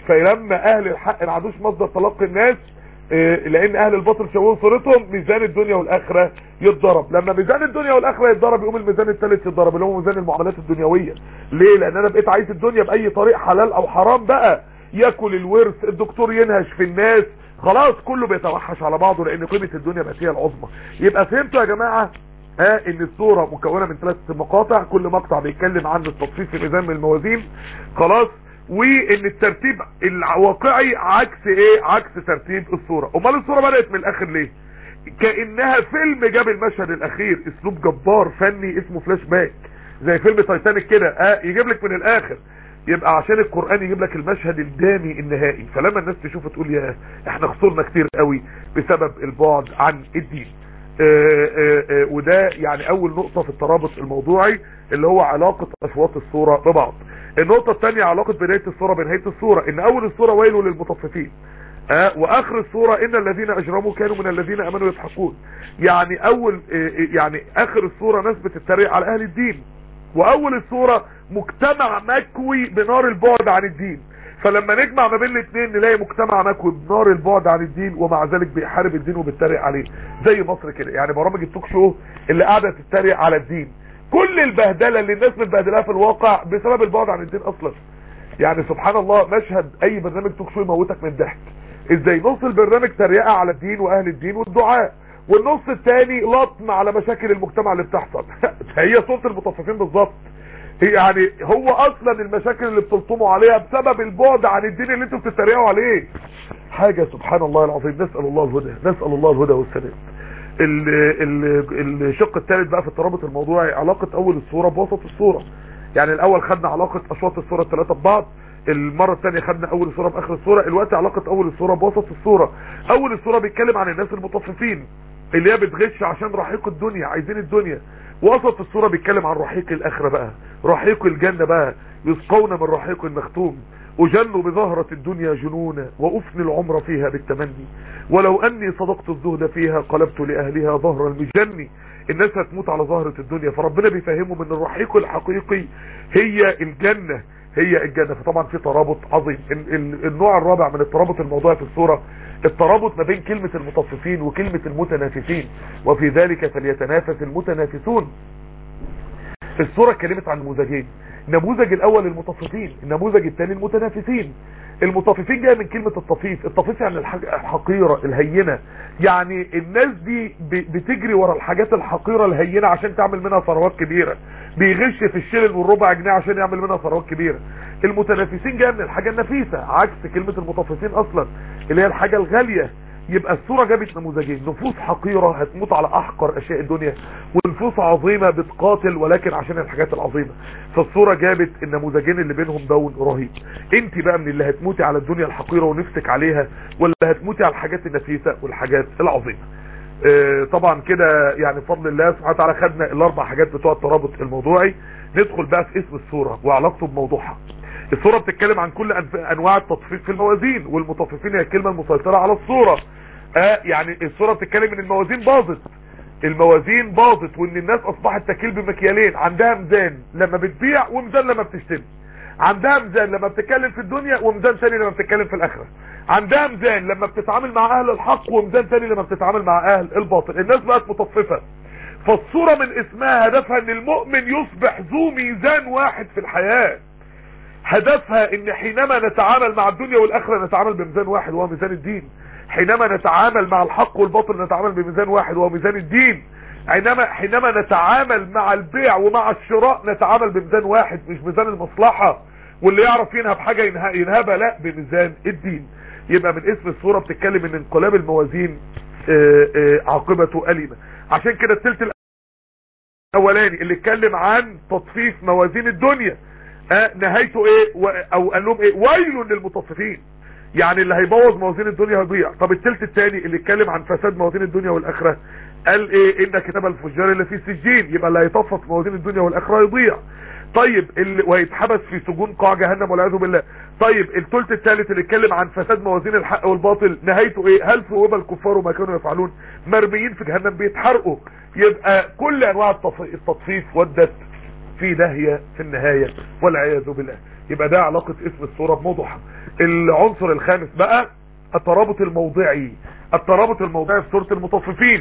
فلما اهل الحق ما عندوش مصدر تلقي الناس إيه لان اهل الباطل شوهوا صورتهم ميزان الدنيا والاخره يتضرب لما ميزان الدنيا والاخره يتضرب يقوم الميزان الثالث يتضرب اللي هو ميزان المعاملات الدنيويه ليه لان انا بقيت عايز الدنيا باي طريق حلال او حرام بقى ياكل الورث الدكتور ينهش في الناس خلاص كله بيتوحش على بعضه لان قيمه الدنيا بقت هي العظمى يبقى فهمتوا يا جماعه ها ان الصوره مكونه من ثلاث مقاطع كل مقطع بيتكلم عن التصفيف في ميزان من الموازين خلاص وان الترتيب الواقعي عكس ايه عكس ترتيب الصورة امال الصورة بدأت من الاخر ليه كأنها فيلم جاب المشهد الاخير اسلوب جبار فني اسمه فلاش باك زي فيلم تايتانيك كده اه يجيب لك من الاخر يبقى عشان القرآن يجيب لك المشهد الدامي النهائي فلما الناس تشوفه تقول يا احنا خسرنا كتير قوي بسبب البعد عن الدين آآ آآ وده يعني اول نقطة في الترابط الموضوعي اللي هو علاقة اشواط الصورة ببعض النقطة الثانية علاقة بداية الصورة بنهاية الصورة ان اول الصورة ويل للمطففين أه واخر الصورة ان الذين اجرموا كانوا من الذين امنوا يضحكون يعني اول يعني اخر الصورة ناس بتتريق على اهل الدين واول الصورة مجتمع مكوي بنار البعد عن الدين فلما نجمع ما بين الاثنين نلاقي مجتمع مكوي بنار البعد عن الدين ومع ذلك بيحارب الدين وبيتريق عليه زي مصر كده يعني برامج التوك شو اللي قاعدة تتريق على الدين كل البهدلة اللي الناس متبهدلها في الواقع بسبب البعد عن الدين اصلا يعني سبحان الله مشهد اي برنامج توك شو يموتك من الضحك ازاي نص البرنامج تريقة على الدين واهل الدين والدعاء والنص الثاني لطم على مشاكل المجتمع اللي بتحصل هي صورة المطففين بالظبط يعني هو اصلا المشاكل اللي بتلطموا عليها بسبب البعد عن الدين اللي انتوا بتتريقوا عليه حاجة سبحان الله العظيم نسأل الله الهدى نسأل الله الهدى والسلام الشق الثالث بقى في الترابط الموضوعي علاقة اول الصورة بوسط الصورة يعني الاول خدنا علاقة اشواط الصورة الثلاثة ببعض المرة الثانية خدنا اول الصورة باخر الصورة الوقت علاقة اول الصورة بوسط الصورة اول الصورة بيتكلم عن الناس المطففين اللي هي بتغش عشان رحيق الدنيا عايزين الدنيا وسط الصورة بيتكلم عن رحيق الاخرة بقى رحيق الجنة بقى يسقون من رحيق مختوم أجن بظهرة الدنيا جنونا وأفني العمر فيها بالتمني ولو أني صدقت الزهد فيها قلبت لأهلها ظهر المجني الناس هتموت على ظهرة الدنيا فربنا بيفهمه من الرحيق الحقيقي هي الجنة هي الجنة فطبعا في ترابط عظيم النوع الرابع من الترابط الموضوعي في الصورة الترابط ما بين كلمة المطففين وكلمة المتنافسين وفي ذلك فليتنافس المتنافسون الصورة اتكلمت عن نموذجين النموذج الاول المطففين النموذج الثاني المتنافسين المطففين جايه من كلمة الطفيف الطفيف يعني الحقيرة الهينة يعني الناس دي بتجري ورا الحاجات الحقيرة الهينة عشان تعمل منها ثروات كبيرة بيغش في الشلل والربع جنيه عشان يعمل منها ثروات كبيرة المتنافسين جايه من الحاجة النفيسة عكس كلمة المطففين اصلا اللي هي الحاجة الغالية يبقى الصورة جابت نموذجين نفوس حقيرة هتموت على احقر اشياء الدنيا ونفوس عظيمة بتقاتل ولكن عشان الحاجات العظيمة فالصورة جابت النموذجين اللي بينهم دون رهيب انت بقى من اللي هتموتي على الدنيا الحقيرة ونفسك عليها ولا هتموتي على الحاجات النفيسة والحاجات العظيمة اه طبعا كده يعني بفضل الله سبحانه وتعالى خدنا الاربع حاجات بتوع الترابط الموضوعي ندخل بقى في اسم الصورة وعلاقته بموضوعها الصورة بتتكلم عن كل انواع التطفيف في الموازين والمطففين هي الكلمة المسيطرة على الصورة آه يعني الصورة بتتكلم ان الموازين باظت الموازين باظت وان الناس اصبحت تكيل بمكيالين عندها ميزان لما بتبيع وميزان لما بتشتري عندها ميزان لما بتتكلم في الدنيا وميزان ثاني لما بتتكلم في الاخره عندها ميزان لما بتتعامل مع اهل الحق وميزان ثاني لما بتتعامل مع اهل الباطل الناس بقت مطففه فالصوره من اسمها هدفها ان المؤمن يصبح ذو ميزان واحد في الحياه هدفها ان حينما نتعامل مع الدنيا والاخره نتعامل بميزان واحد وهو ميزان الدين حينما نتعامل مع الحق والباطل نتعامل بميزان واحد وهو ميزان الدين حينما حينما نتعامل مع البيع ومع الشراء نتعامل بميزان واحد مش ميزان المصلحة واللي يعرف ينهب حاجة ينهبها لا بميزان الدين يبقى من اسم الصورة بتتكلم ان انقلاب الموازين اه اه عاقبته أليمة عشان كده التلت الاولاني اللي اتكلم عن تطفيف موازين الدنيا اه نهايته ايه او قال لهم ايه ويل للمطففين يعني اللي هيبوظ موازين الدنيا هيضيع طب التلت الثاني اللي اتكلم عن فساد موازين الدنيا والاخره قال ايه ان كتاب الفجار اللي فيه السجين يبقى اللي هيطفف موازين الدنيا والاخره يضيع طيب اللي ويتحبس في سجون قاع جهنم والعياذ بالله طيب الثلث الثالث اللي اتكلم عن فساد موازين الحق والباطل نهايته ايه هل فوق الكفار وما كانوا يفعلون مرميين في جهنم بيتحرقوا يبقى كل انواع التطفيف ودت في داهيه في النهايه والعياذ بالله يبقى ده علاقه اسم الصوره بموضوعها العنصر الخامس بقى الترابط الموضعي الترابط الموضعي في سوره المطففين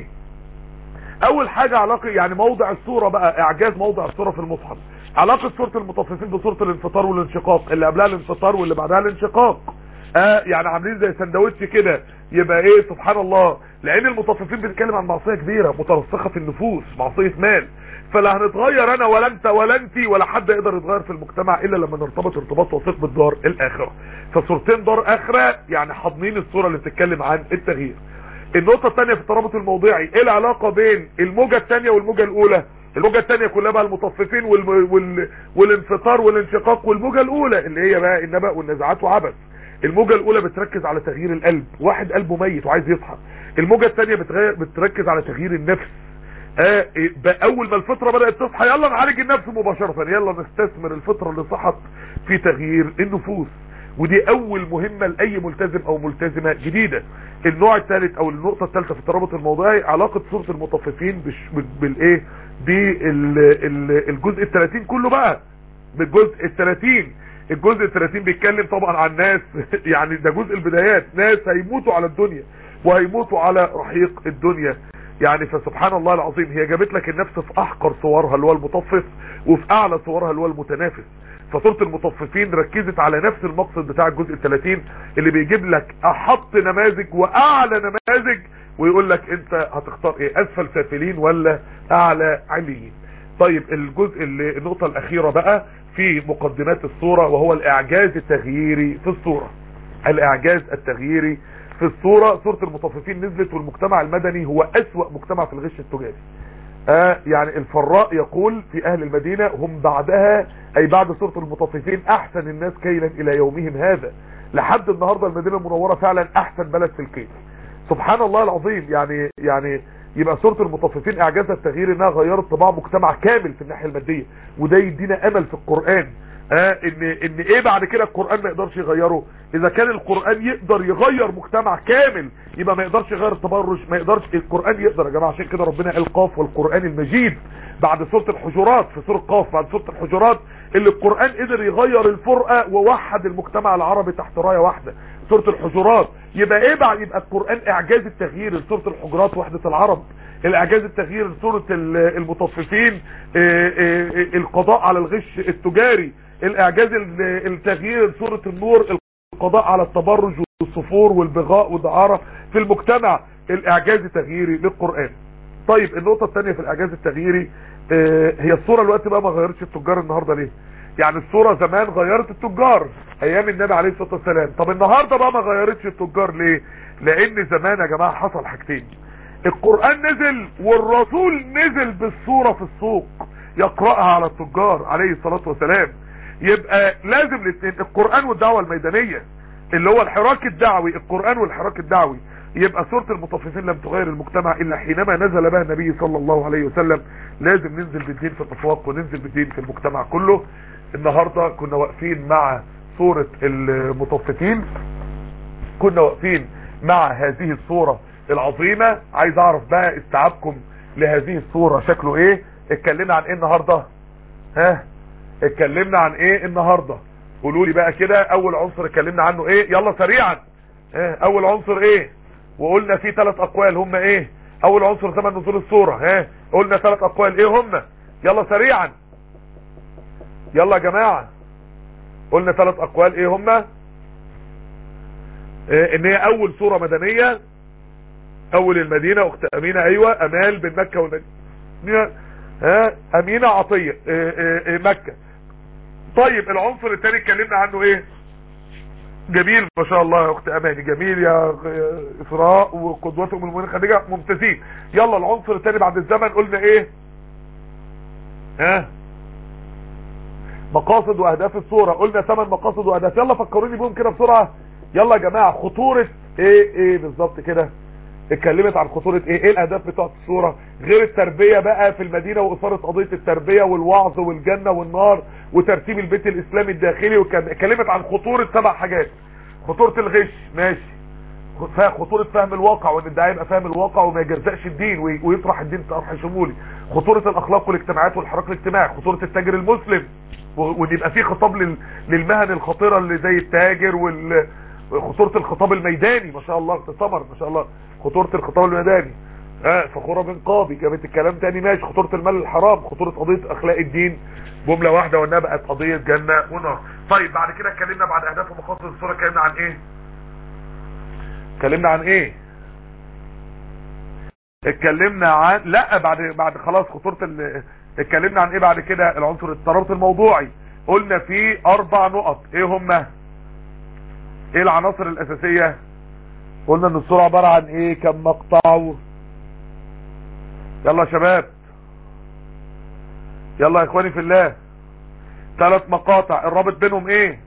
اول حاجة علاقة يعني موضع الصورة بقى اعجاز موضع الصورة في المصحف علاقة سورة المطففين بسورة الانفطار والانشقاق اللي قبلها الانفطار واللي بعدها الانشقاق آه يعني عاملين زي سندوتش كده يبقى ايه سبحان الله لان المطففين بنتكلم عن معصية كبيرة مترسخة في النفوس معصية مال فلا هنتغير انا ولا انت ولا انت ولا حد يقدر يتغير في المجتمع الا لما نرتبط ارتباط وثيق بالدار الاخرة فصورتين دار اخرة يعني حاضنين الصورة اللي بتتكلم عن التغيير النقطة الثانية في الترابط الموضعي ايه العلاقة بين الموجة الثانية والموجة الاولى الموجة الثانية كلها بقى المطففين وال... وال... والانفطار والانشقاق والموجة الاولى اللي هي بقى النبأ والنزعات وعبث الموجة الاولى بتركز على تغيير القلب واحد قلبه ميت وعايز يصحى الموجة الثانية بتغير... بتركز على تغيير النفس آه اول ما الفطرة بدأت تصحى يلا نعالج النفس مباشرة يلا نستثمر الفطرة اللي صحت في تغيير النفوس ودي اول مهمة لاي ملتزم او ملتزمة جديدة النوع الثالث او النقطة الثالثة في الترابط الموضوعي علاقة سورة المطففين بالايه بالجزء ال 30 كله بقى بالجزء ال 30 الجزء ال 30 بيتكلم طبعا عن ناس يعني ده جزء البدايات ناس هيموتوا على الدنيا وهيموتوا على رحيق الدنيا يعني فسبحان الله العظيم هي جابت لك النفس في احقر صورها اللي هو المطفف وفي اعلى صورها اللي هو المتنافس فصورة المطففين ركزت على نفس المقصد بتاع الجزء الثلاثين اللي بيجيب لك احط نماذج واعلى نماذج ويقول لك انت هتختار ايه اسفل سافلين ولا اعلى عليين طيب الجزء اللي النقطة الاخيرة بقى في مقدمات الصورة وهو الاعجاز التغييري في الصورة الاعجاز التغييري في الصورة صورة المطففين نزلت والمجتمع المدني هو اسوأ مجتمع في الغش التجاري آه يعني الفراء يقول في اهل المدينة هم بعدها اي بعد سورة المطففين احسن الناس كيلا الى يومهم هذا لحد النهاردة المدينة المنورة فعلا احسن بلد في الكيل سبحان الله العظيم يعني يعني يبقى سورة المطففين اعجازها التغيير انها غيرت طباع مجتمع كامل في الناحية المادية وده يدينا امل في القرآن آه ان ان ايه بعد كده القرآن ما يقدرش يغيره اذا كان القرآن يقدر يغير مجتمع كامل يبقى ما يقدرش يغير التبرج ما يقدرش القرآن يقدر يا جماعة عشان كده ربنا قال قاف والقرآن المجيد بعد سورة الحجرات في سورة قاف بعد سورة الحجرات اللي القرآن قدر يغير الفرقة ووحد المجتمع العربي تحت راية واحدة سورة الحجرات يبقى ايه بعد يبقى القرآن اعجاز التغيير لسورة الحجرات وحدة العرب الاعجاز التغيير لسورة المطففين القضاء على الغش التجاري الاعجاز التغيير لسورة النور القضاء على التبرج والصفور والبغاء والدعارة في المجتمع الاعجاز التغييري للقرآن طيب النقطة الثانية في الاعجاز التغييري هي الصورة الوقت بقى ما غيرتش التجار النهاردة ليه يعني الصورة زمان غيرت التجار ايام النبي عليه الصلاة والسلام طب النهاردة بقى ما غيرتش التجار ليه لان زمان يا جماعة حصل حاجتين القرآن نزل والرسول نزل بالصورة في السوق يقرأها على التجار عليه الصلاة والسلام يبقى لازم الاثنين القرآن والدعوة الميدانية اللي هو الحراك الدعوي القرآن والحراك الدعوي يبقى سورة المطففين لم تغير المجتمع الا حينما نزل بها النبي صلى الله عليه وسلم لازم ننزل بالدين في الاسواق وننزل بالدين في المجتمع كله النهاردة كنا واقفين مع سورة المطففين كنا واقفين مع هذه الصورة العظيمة عايز اعرف بقى استيعابكم لهذه الصورة شكله ايه اتكلمنا عن ايه النهاردة ها اتكلمنا عن ايه النهاردة قولوا لي بقى كده اول عنصر اتكلمنا عنه ايه يلا سريعا اه اول عنصر ايه وقلنا في ثلاث اقوال هم ايه اول عنصر ثمن نزول الصورة ها قلنا ثلاث اقوال ايه هم يلا سريعا يلا يا جماعة قلنا ثلاث اقوال ايه هم اه ان هي اول صورة مدنية اول المدينة اخت امينة ايوه امال بين مكة والمدينة ها امينة عطية اه اه اه مكة طيب العنصر الثاني اتكلمنا عنه ايه جميل ما شاء الله يا اخت اماني جميل يا اسراء وقدوات ام المؤمنين خديجه ممتازين يلا العنصر الثاني بعد الزمن قلنا ايه ها مقاصد واهداف الصوره قلنا ثمان مقاصد واهداف يلا فكروني بيهم كده بسرعه يلا يا جماعه خطوره ايه ايه بالظبط كده اتكلمت عن خطوره ايه ايه الاهداف بتاعت الصوره غير التربيه بقى في المدينه واثاره قضيه التربيه والوعظ والجنه والنار وترتيب البيت الاسلامي الداخلي واتكلمت عن خطوره سبع حاجات خطوره الغش ماشي خطورة فهم الواقع وان الداعي يبقى فاهم الواقع وما يجزأش الدين ويطرح الدين طرح شمولي خطورة الاخلاق والاجتماعات والحراك الاجتماعي خطورة التاجر المسلم وان يبقى فيه خطاب للمهن الخطيرة اللي زي التاجر وال خطورة الخطاب الميداني ما شاء الله اختصمر ما شاء الله خطورة الخطاب الميداني اه فخورة بن قاضي جابت الكلام تاني ماشي خطورة المال الحرام خطورة قضية اخلاق الدين جملة واحدة وانها بقت قضية جنة ونار طيب بعد كده اتكلمنا بعد اهداف ومقاصد الصورة اتكلمنا عن ايه اتكلمنا عن ايه اتكلمنا عن لا بعد بعد خلاص خطورة ال... اتكلمنا عن ايه بعد كده العنصر الترابط الموضوعي قلنا فيه اربع نقط ايه هما ايه العناصر الاساسية قلنا ان الصورة عبارة عن ايه كم مقطع يلا يا شباب يلا يا اخواني في الله ثلاث مقاطع الرابط بينهم ايه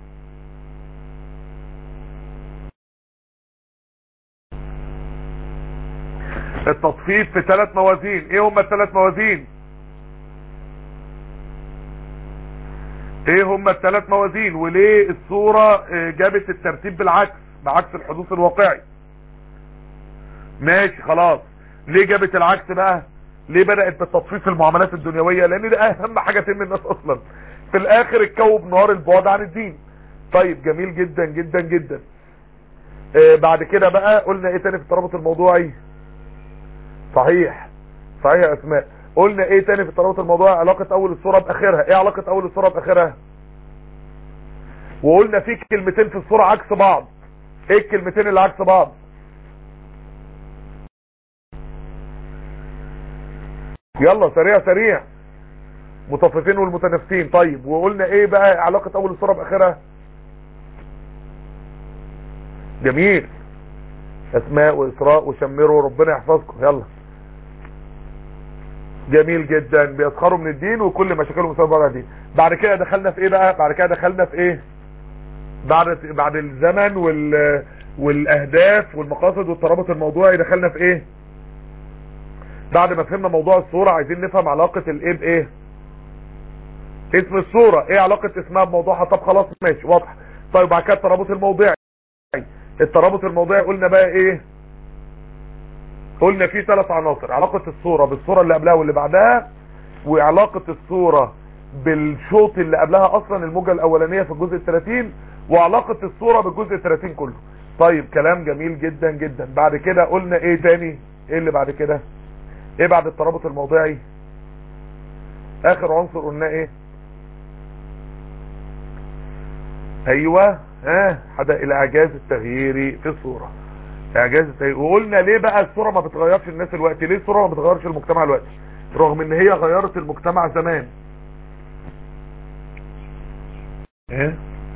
التصفيف في ثلاث موازين ايه هم الثلاث موازين ايه هم الثلاث موازين وليه الصورة جابت الترتيب بالعكس بعكس الحدوث الواقعي ماشي خلاص ليه جابت العكس بقى ليه بدأت بالتصفيف المعاملات الدنيوية لان ده اهم حاجة تهم الناس اصلا في الاخر الكوب نار البعد عن الدين طيب جميل جدا جدا جدا آه بعد كده بقى قلنا ايه تاني في الترابط الموضوعي صحيح صحيح يا اسماء قلنا ايه تاني في الترابط الموضوعي علاقة اول الصورة باخرها ايه علاقة اول الصورة باخرها وقلنا في كلمتين في الصورة عكس بعض ايه الكلمتين اللي عكس بعض يلا سريع سريع مطففين والمتنافسين طيب وقلنا ايه بقى علاقة اول الصورة باخرها جميل اسماء واسراء وشمروا ربنا يحفظكم يلا جميل جدا بيسخروا من الدين وكل مشاكلهم بسبب بعض الدين بعد كده دخلنا في ايه بقى بعد كده دخلنا في ايه بعد بعد الزمن وال والاهداف والمقاصد والترابط الموضوعي دخلنا في ايه بعد ما فهمنا موضوع الصورة عايزين نفهم علاقة الايه بايه اسم الصورة ايه علاقة اسمها بموضوعها طب خلاص ماشي واضح طيب بعد كده الترابط الموضوعي الترابط الموضوعي قلنا بقى ايه قلنا فيه ثلاث عناصر علاقة الصورة بالصورة اللي قبلها واللي بعدها وعلاقة الصورة بالشوط اللي قبلها اصلا الموجة الاولانية في الجزء الثلاثين وعلاقة الصورة بالجزء الثلاثين كله طيب كلام جميل جدا جدا بعد كده قلنا ايه تاني ايه اللي بعد كده ايه بعد الترابط الموضعي اخر عنصر قلنا ايه ايوه ها حدا الاعجاز التغييري في الصورة اعجاز التغيير وقلنا ليه بقى الصورة ما بتغيرش الناس الوقت ليه الصورة ما بتغيرش المجتمع الوقت رغم ان هي غيرت المجتمع زمان ايه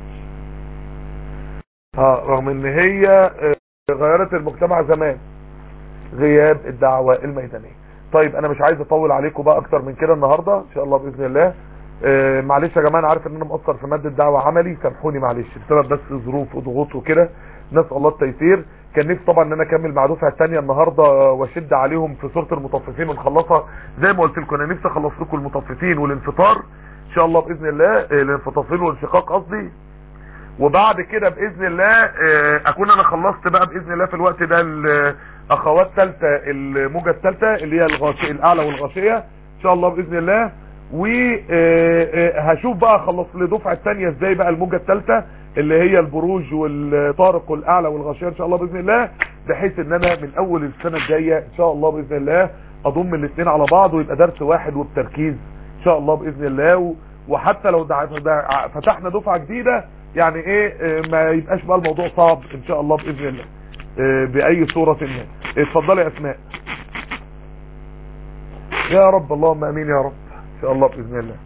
اه رغم ان هي غيرت المجتمع زمان غياب الدعوة الميدانية طيب انا مش عايز اطول عليكم بقى اكتر من كده النهاردة ان شاء الله باذن الله آه معلش يا جماعه انا عارف ان انا مقصر في ماده دعوه عملي سامحوني معلش بسبب بس ظروف وضغوط وكده نسال الله التيسير كان نفسي طبعا ان انا اكمل مع دفعه الثانيه النهارده واشد عليهم في سوره المطففين ونخلصها زي ما قلت لكم انا نفسي اخلص لكم المطففين والانفطار ان شاء الله باذن الله الانفطافين والانشقاق قصدي وبعد كده باذن الله اكون انا خلصت بقى باذن الله في الوقت ده الاخوات ثالثه الموجه الثالثه اللي هي الغاشيه الاعلى والغاشيه ان شاء الله باذن الله وهشوف بقى اخلص لدفعه الثانيه ازاي بقى الموجه الثالثه اللي هي البروج والطارق والاعلى والغاشيه ان شاء الله باذن الله بحيث ان انا من اول السنه الجايه ان شاء الله باذن الله اضم الاثنين على بعض ويبقى درس واحد وبتركيز ان شاء الله باذن الله وحتى لو دع... دع... فتحنا دفعه جديده يعني ايه ما يبقاش بقى الموضوع صعب ان شاء الله باذن الله باي صوره ما اتفضلي يا اسماء يا رب اللهم امين يا رب ان شاء الله باذن الله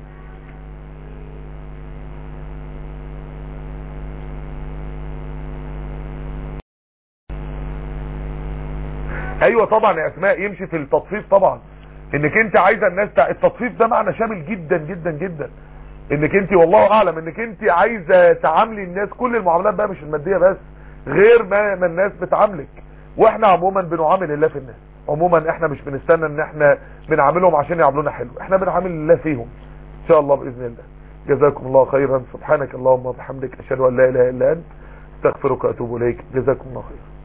ايوه طبعا يا اسماء يمشي في التطفيف طبعا انك انت عايزه الناس تع... التطفيف ده معنى شامل جدا جدا جدا انك انت والله اعلم انك انت عايزه تعاملي الناس كل المعاملات بقى مش الماديه بس غير ما, ما الناس بتعاملك واحنا عموما بنعامل الله في الناس عموما احنا مش بنستنى ان احنا بنعاملهم عشان يعاملونا حلو احنا بنعامل الله فيهم ان شاء الله باذن الله جزاكم الله خيرا سبحانك اللهم وبحمدك اشهد ان لا اله الا انت استغفرك واتوب اليك جزاكم الله خيرا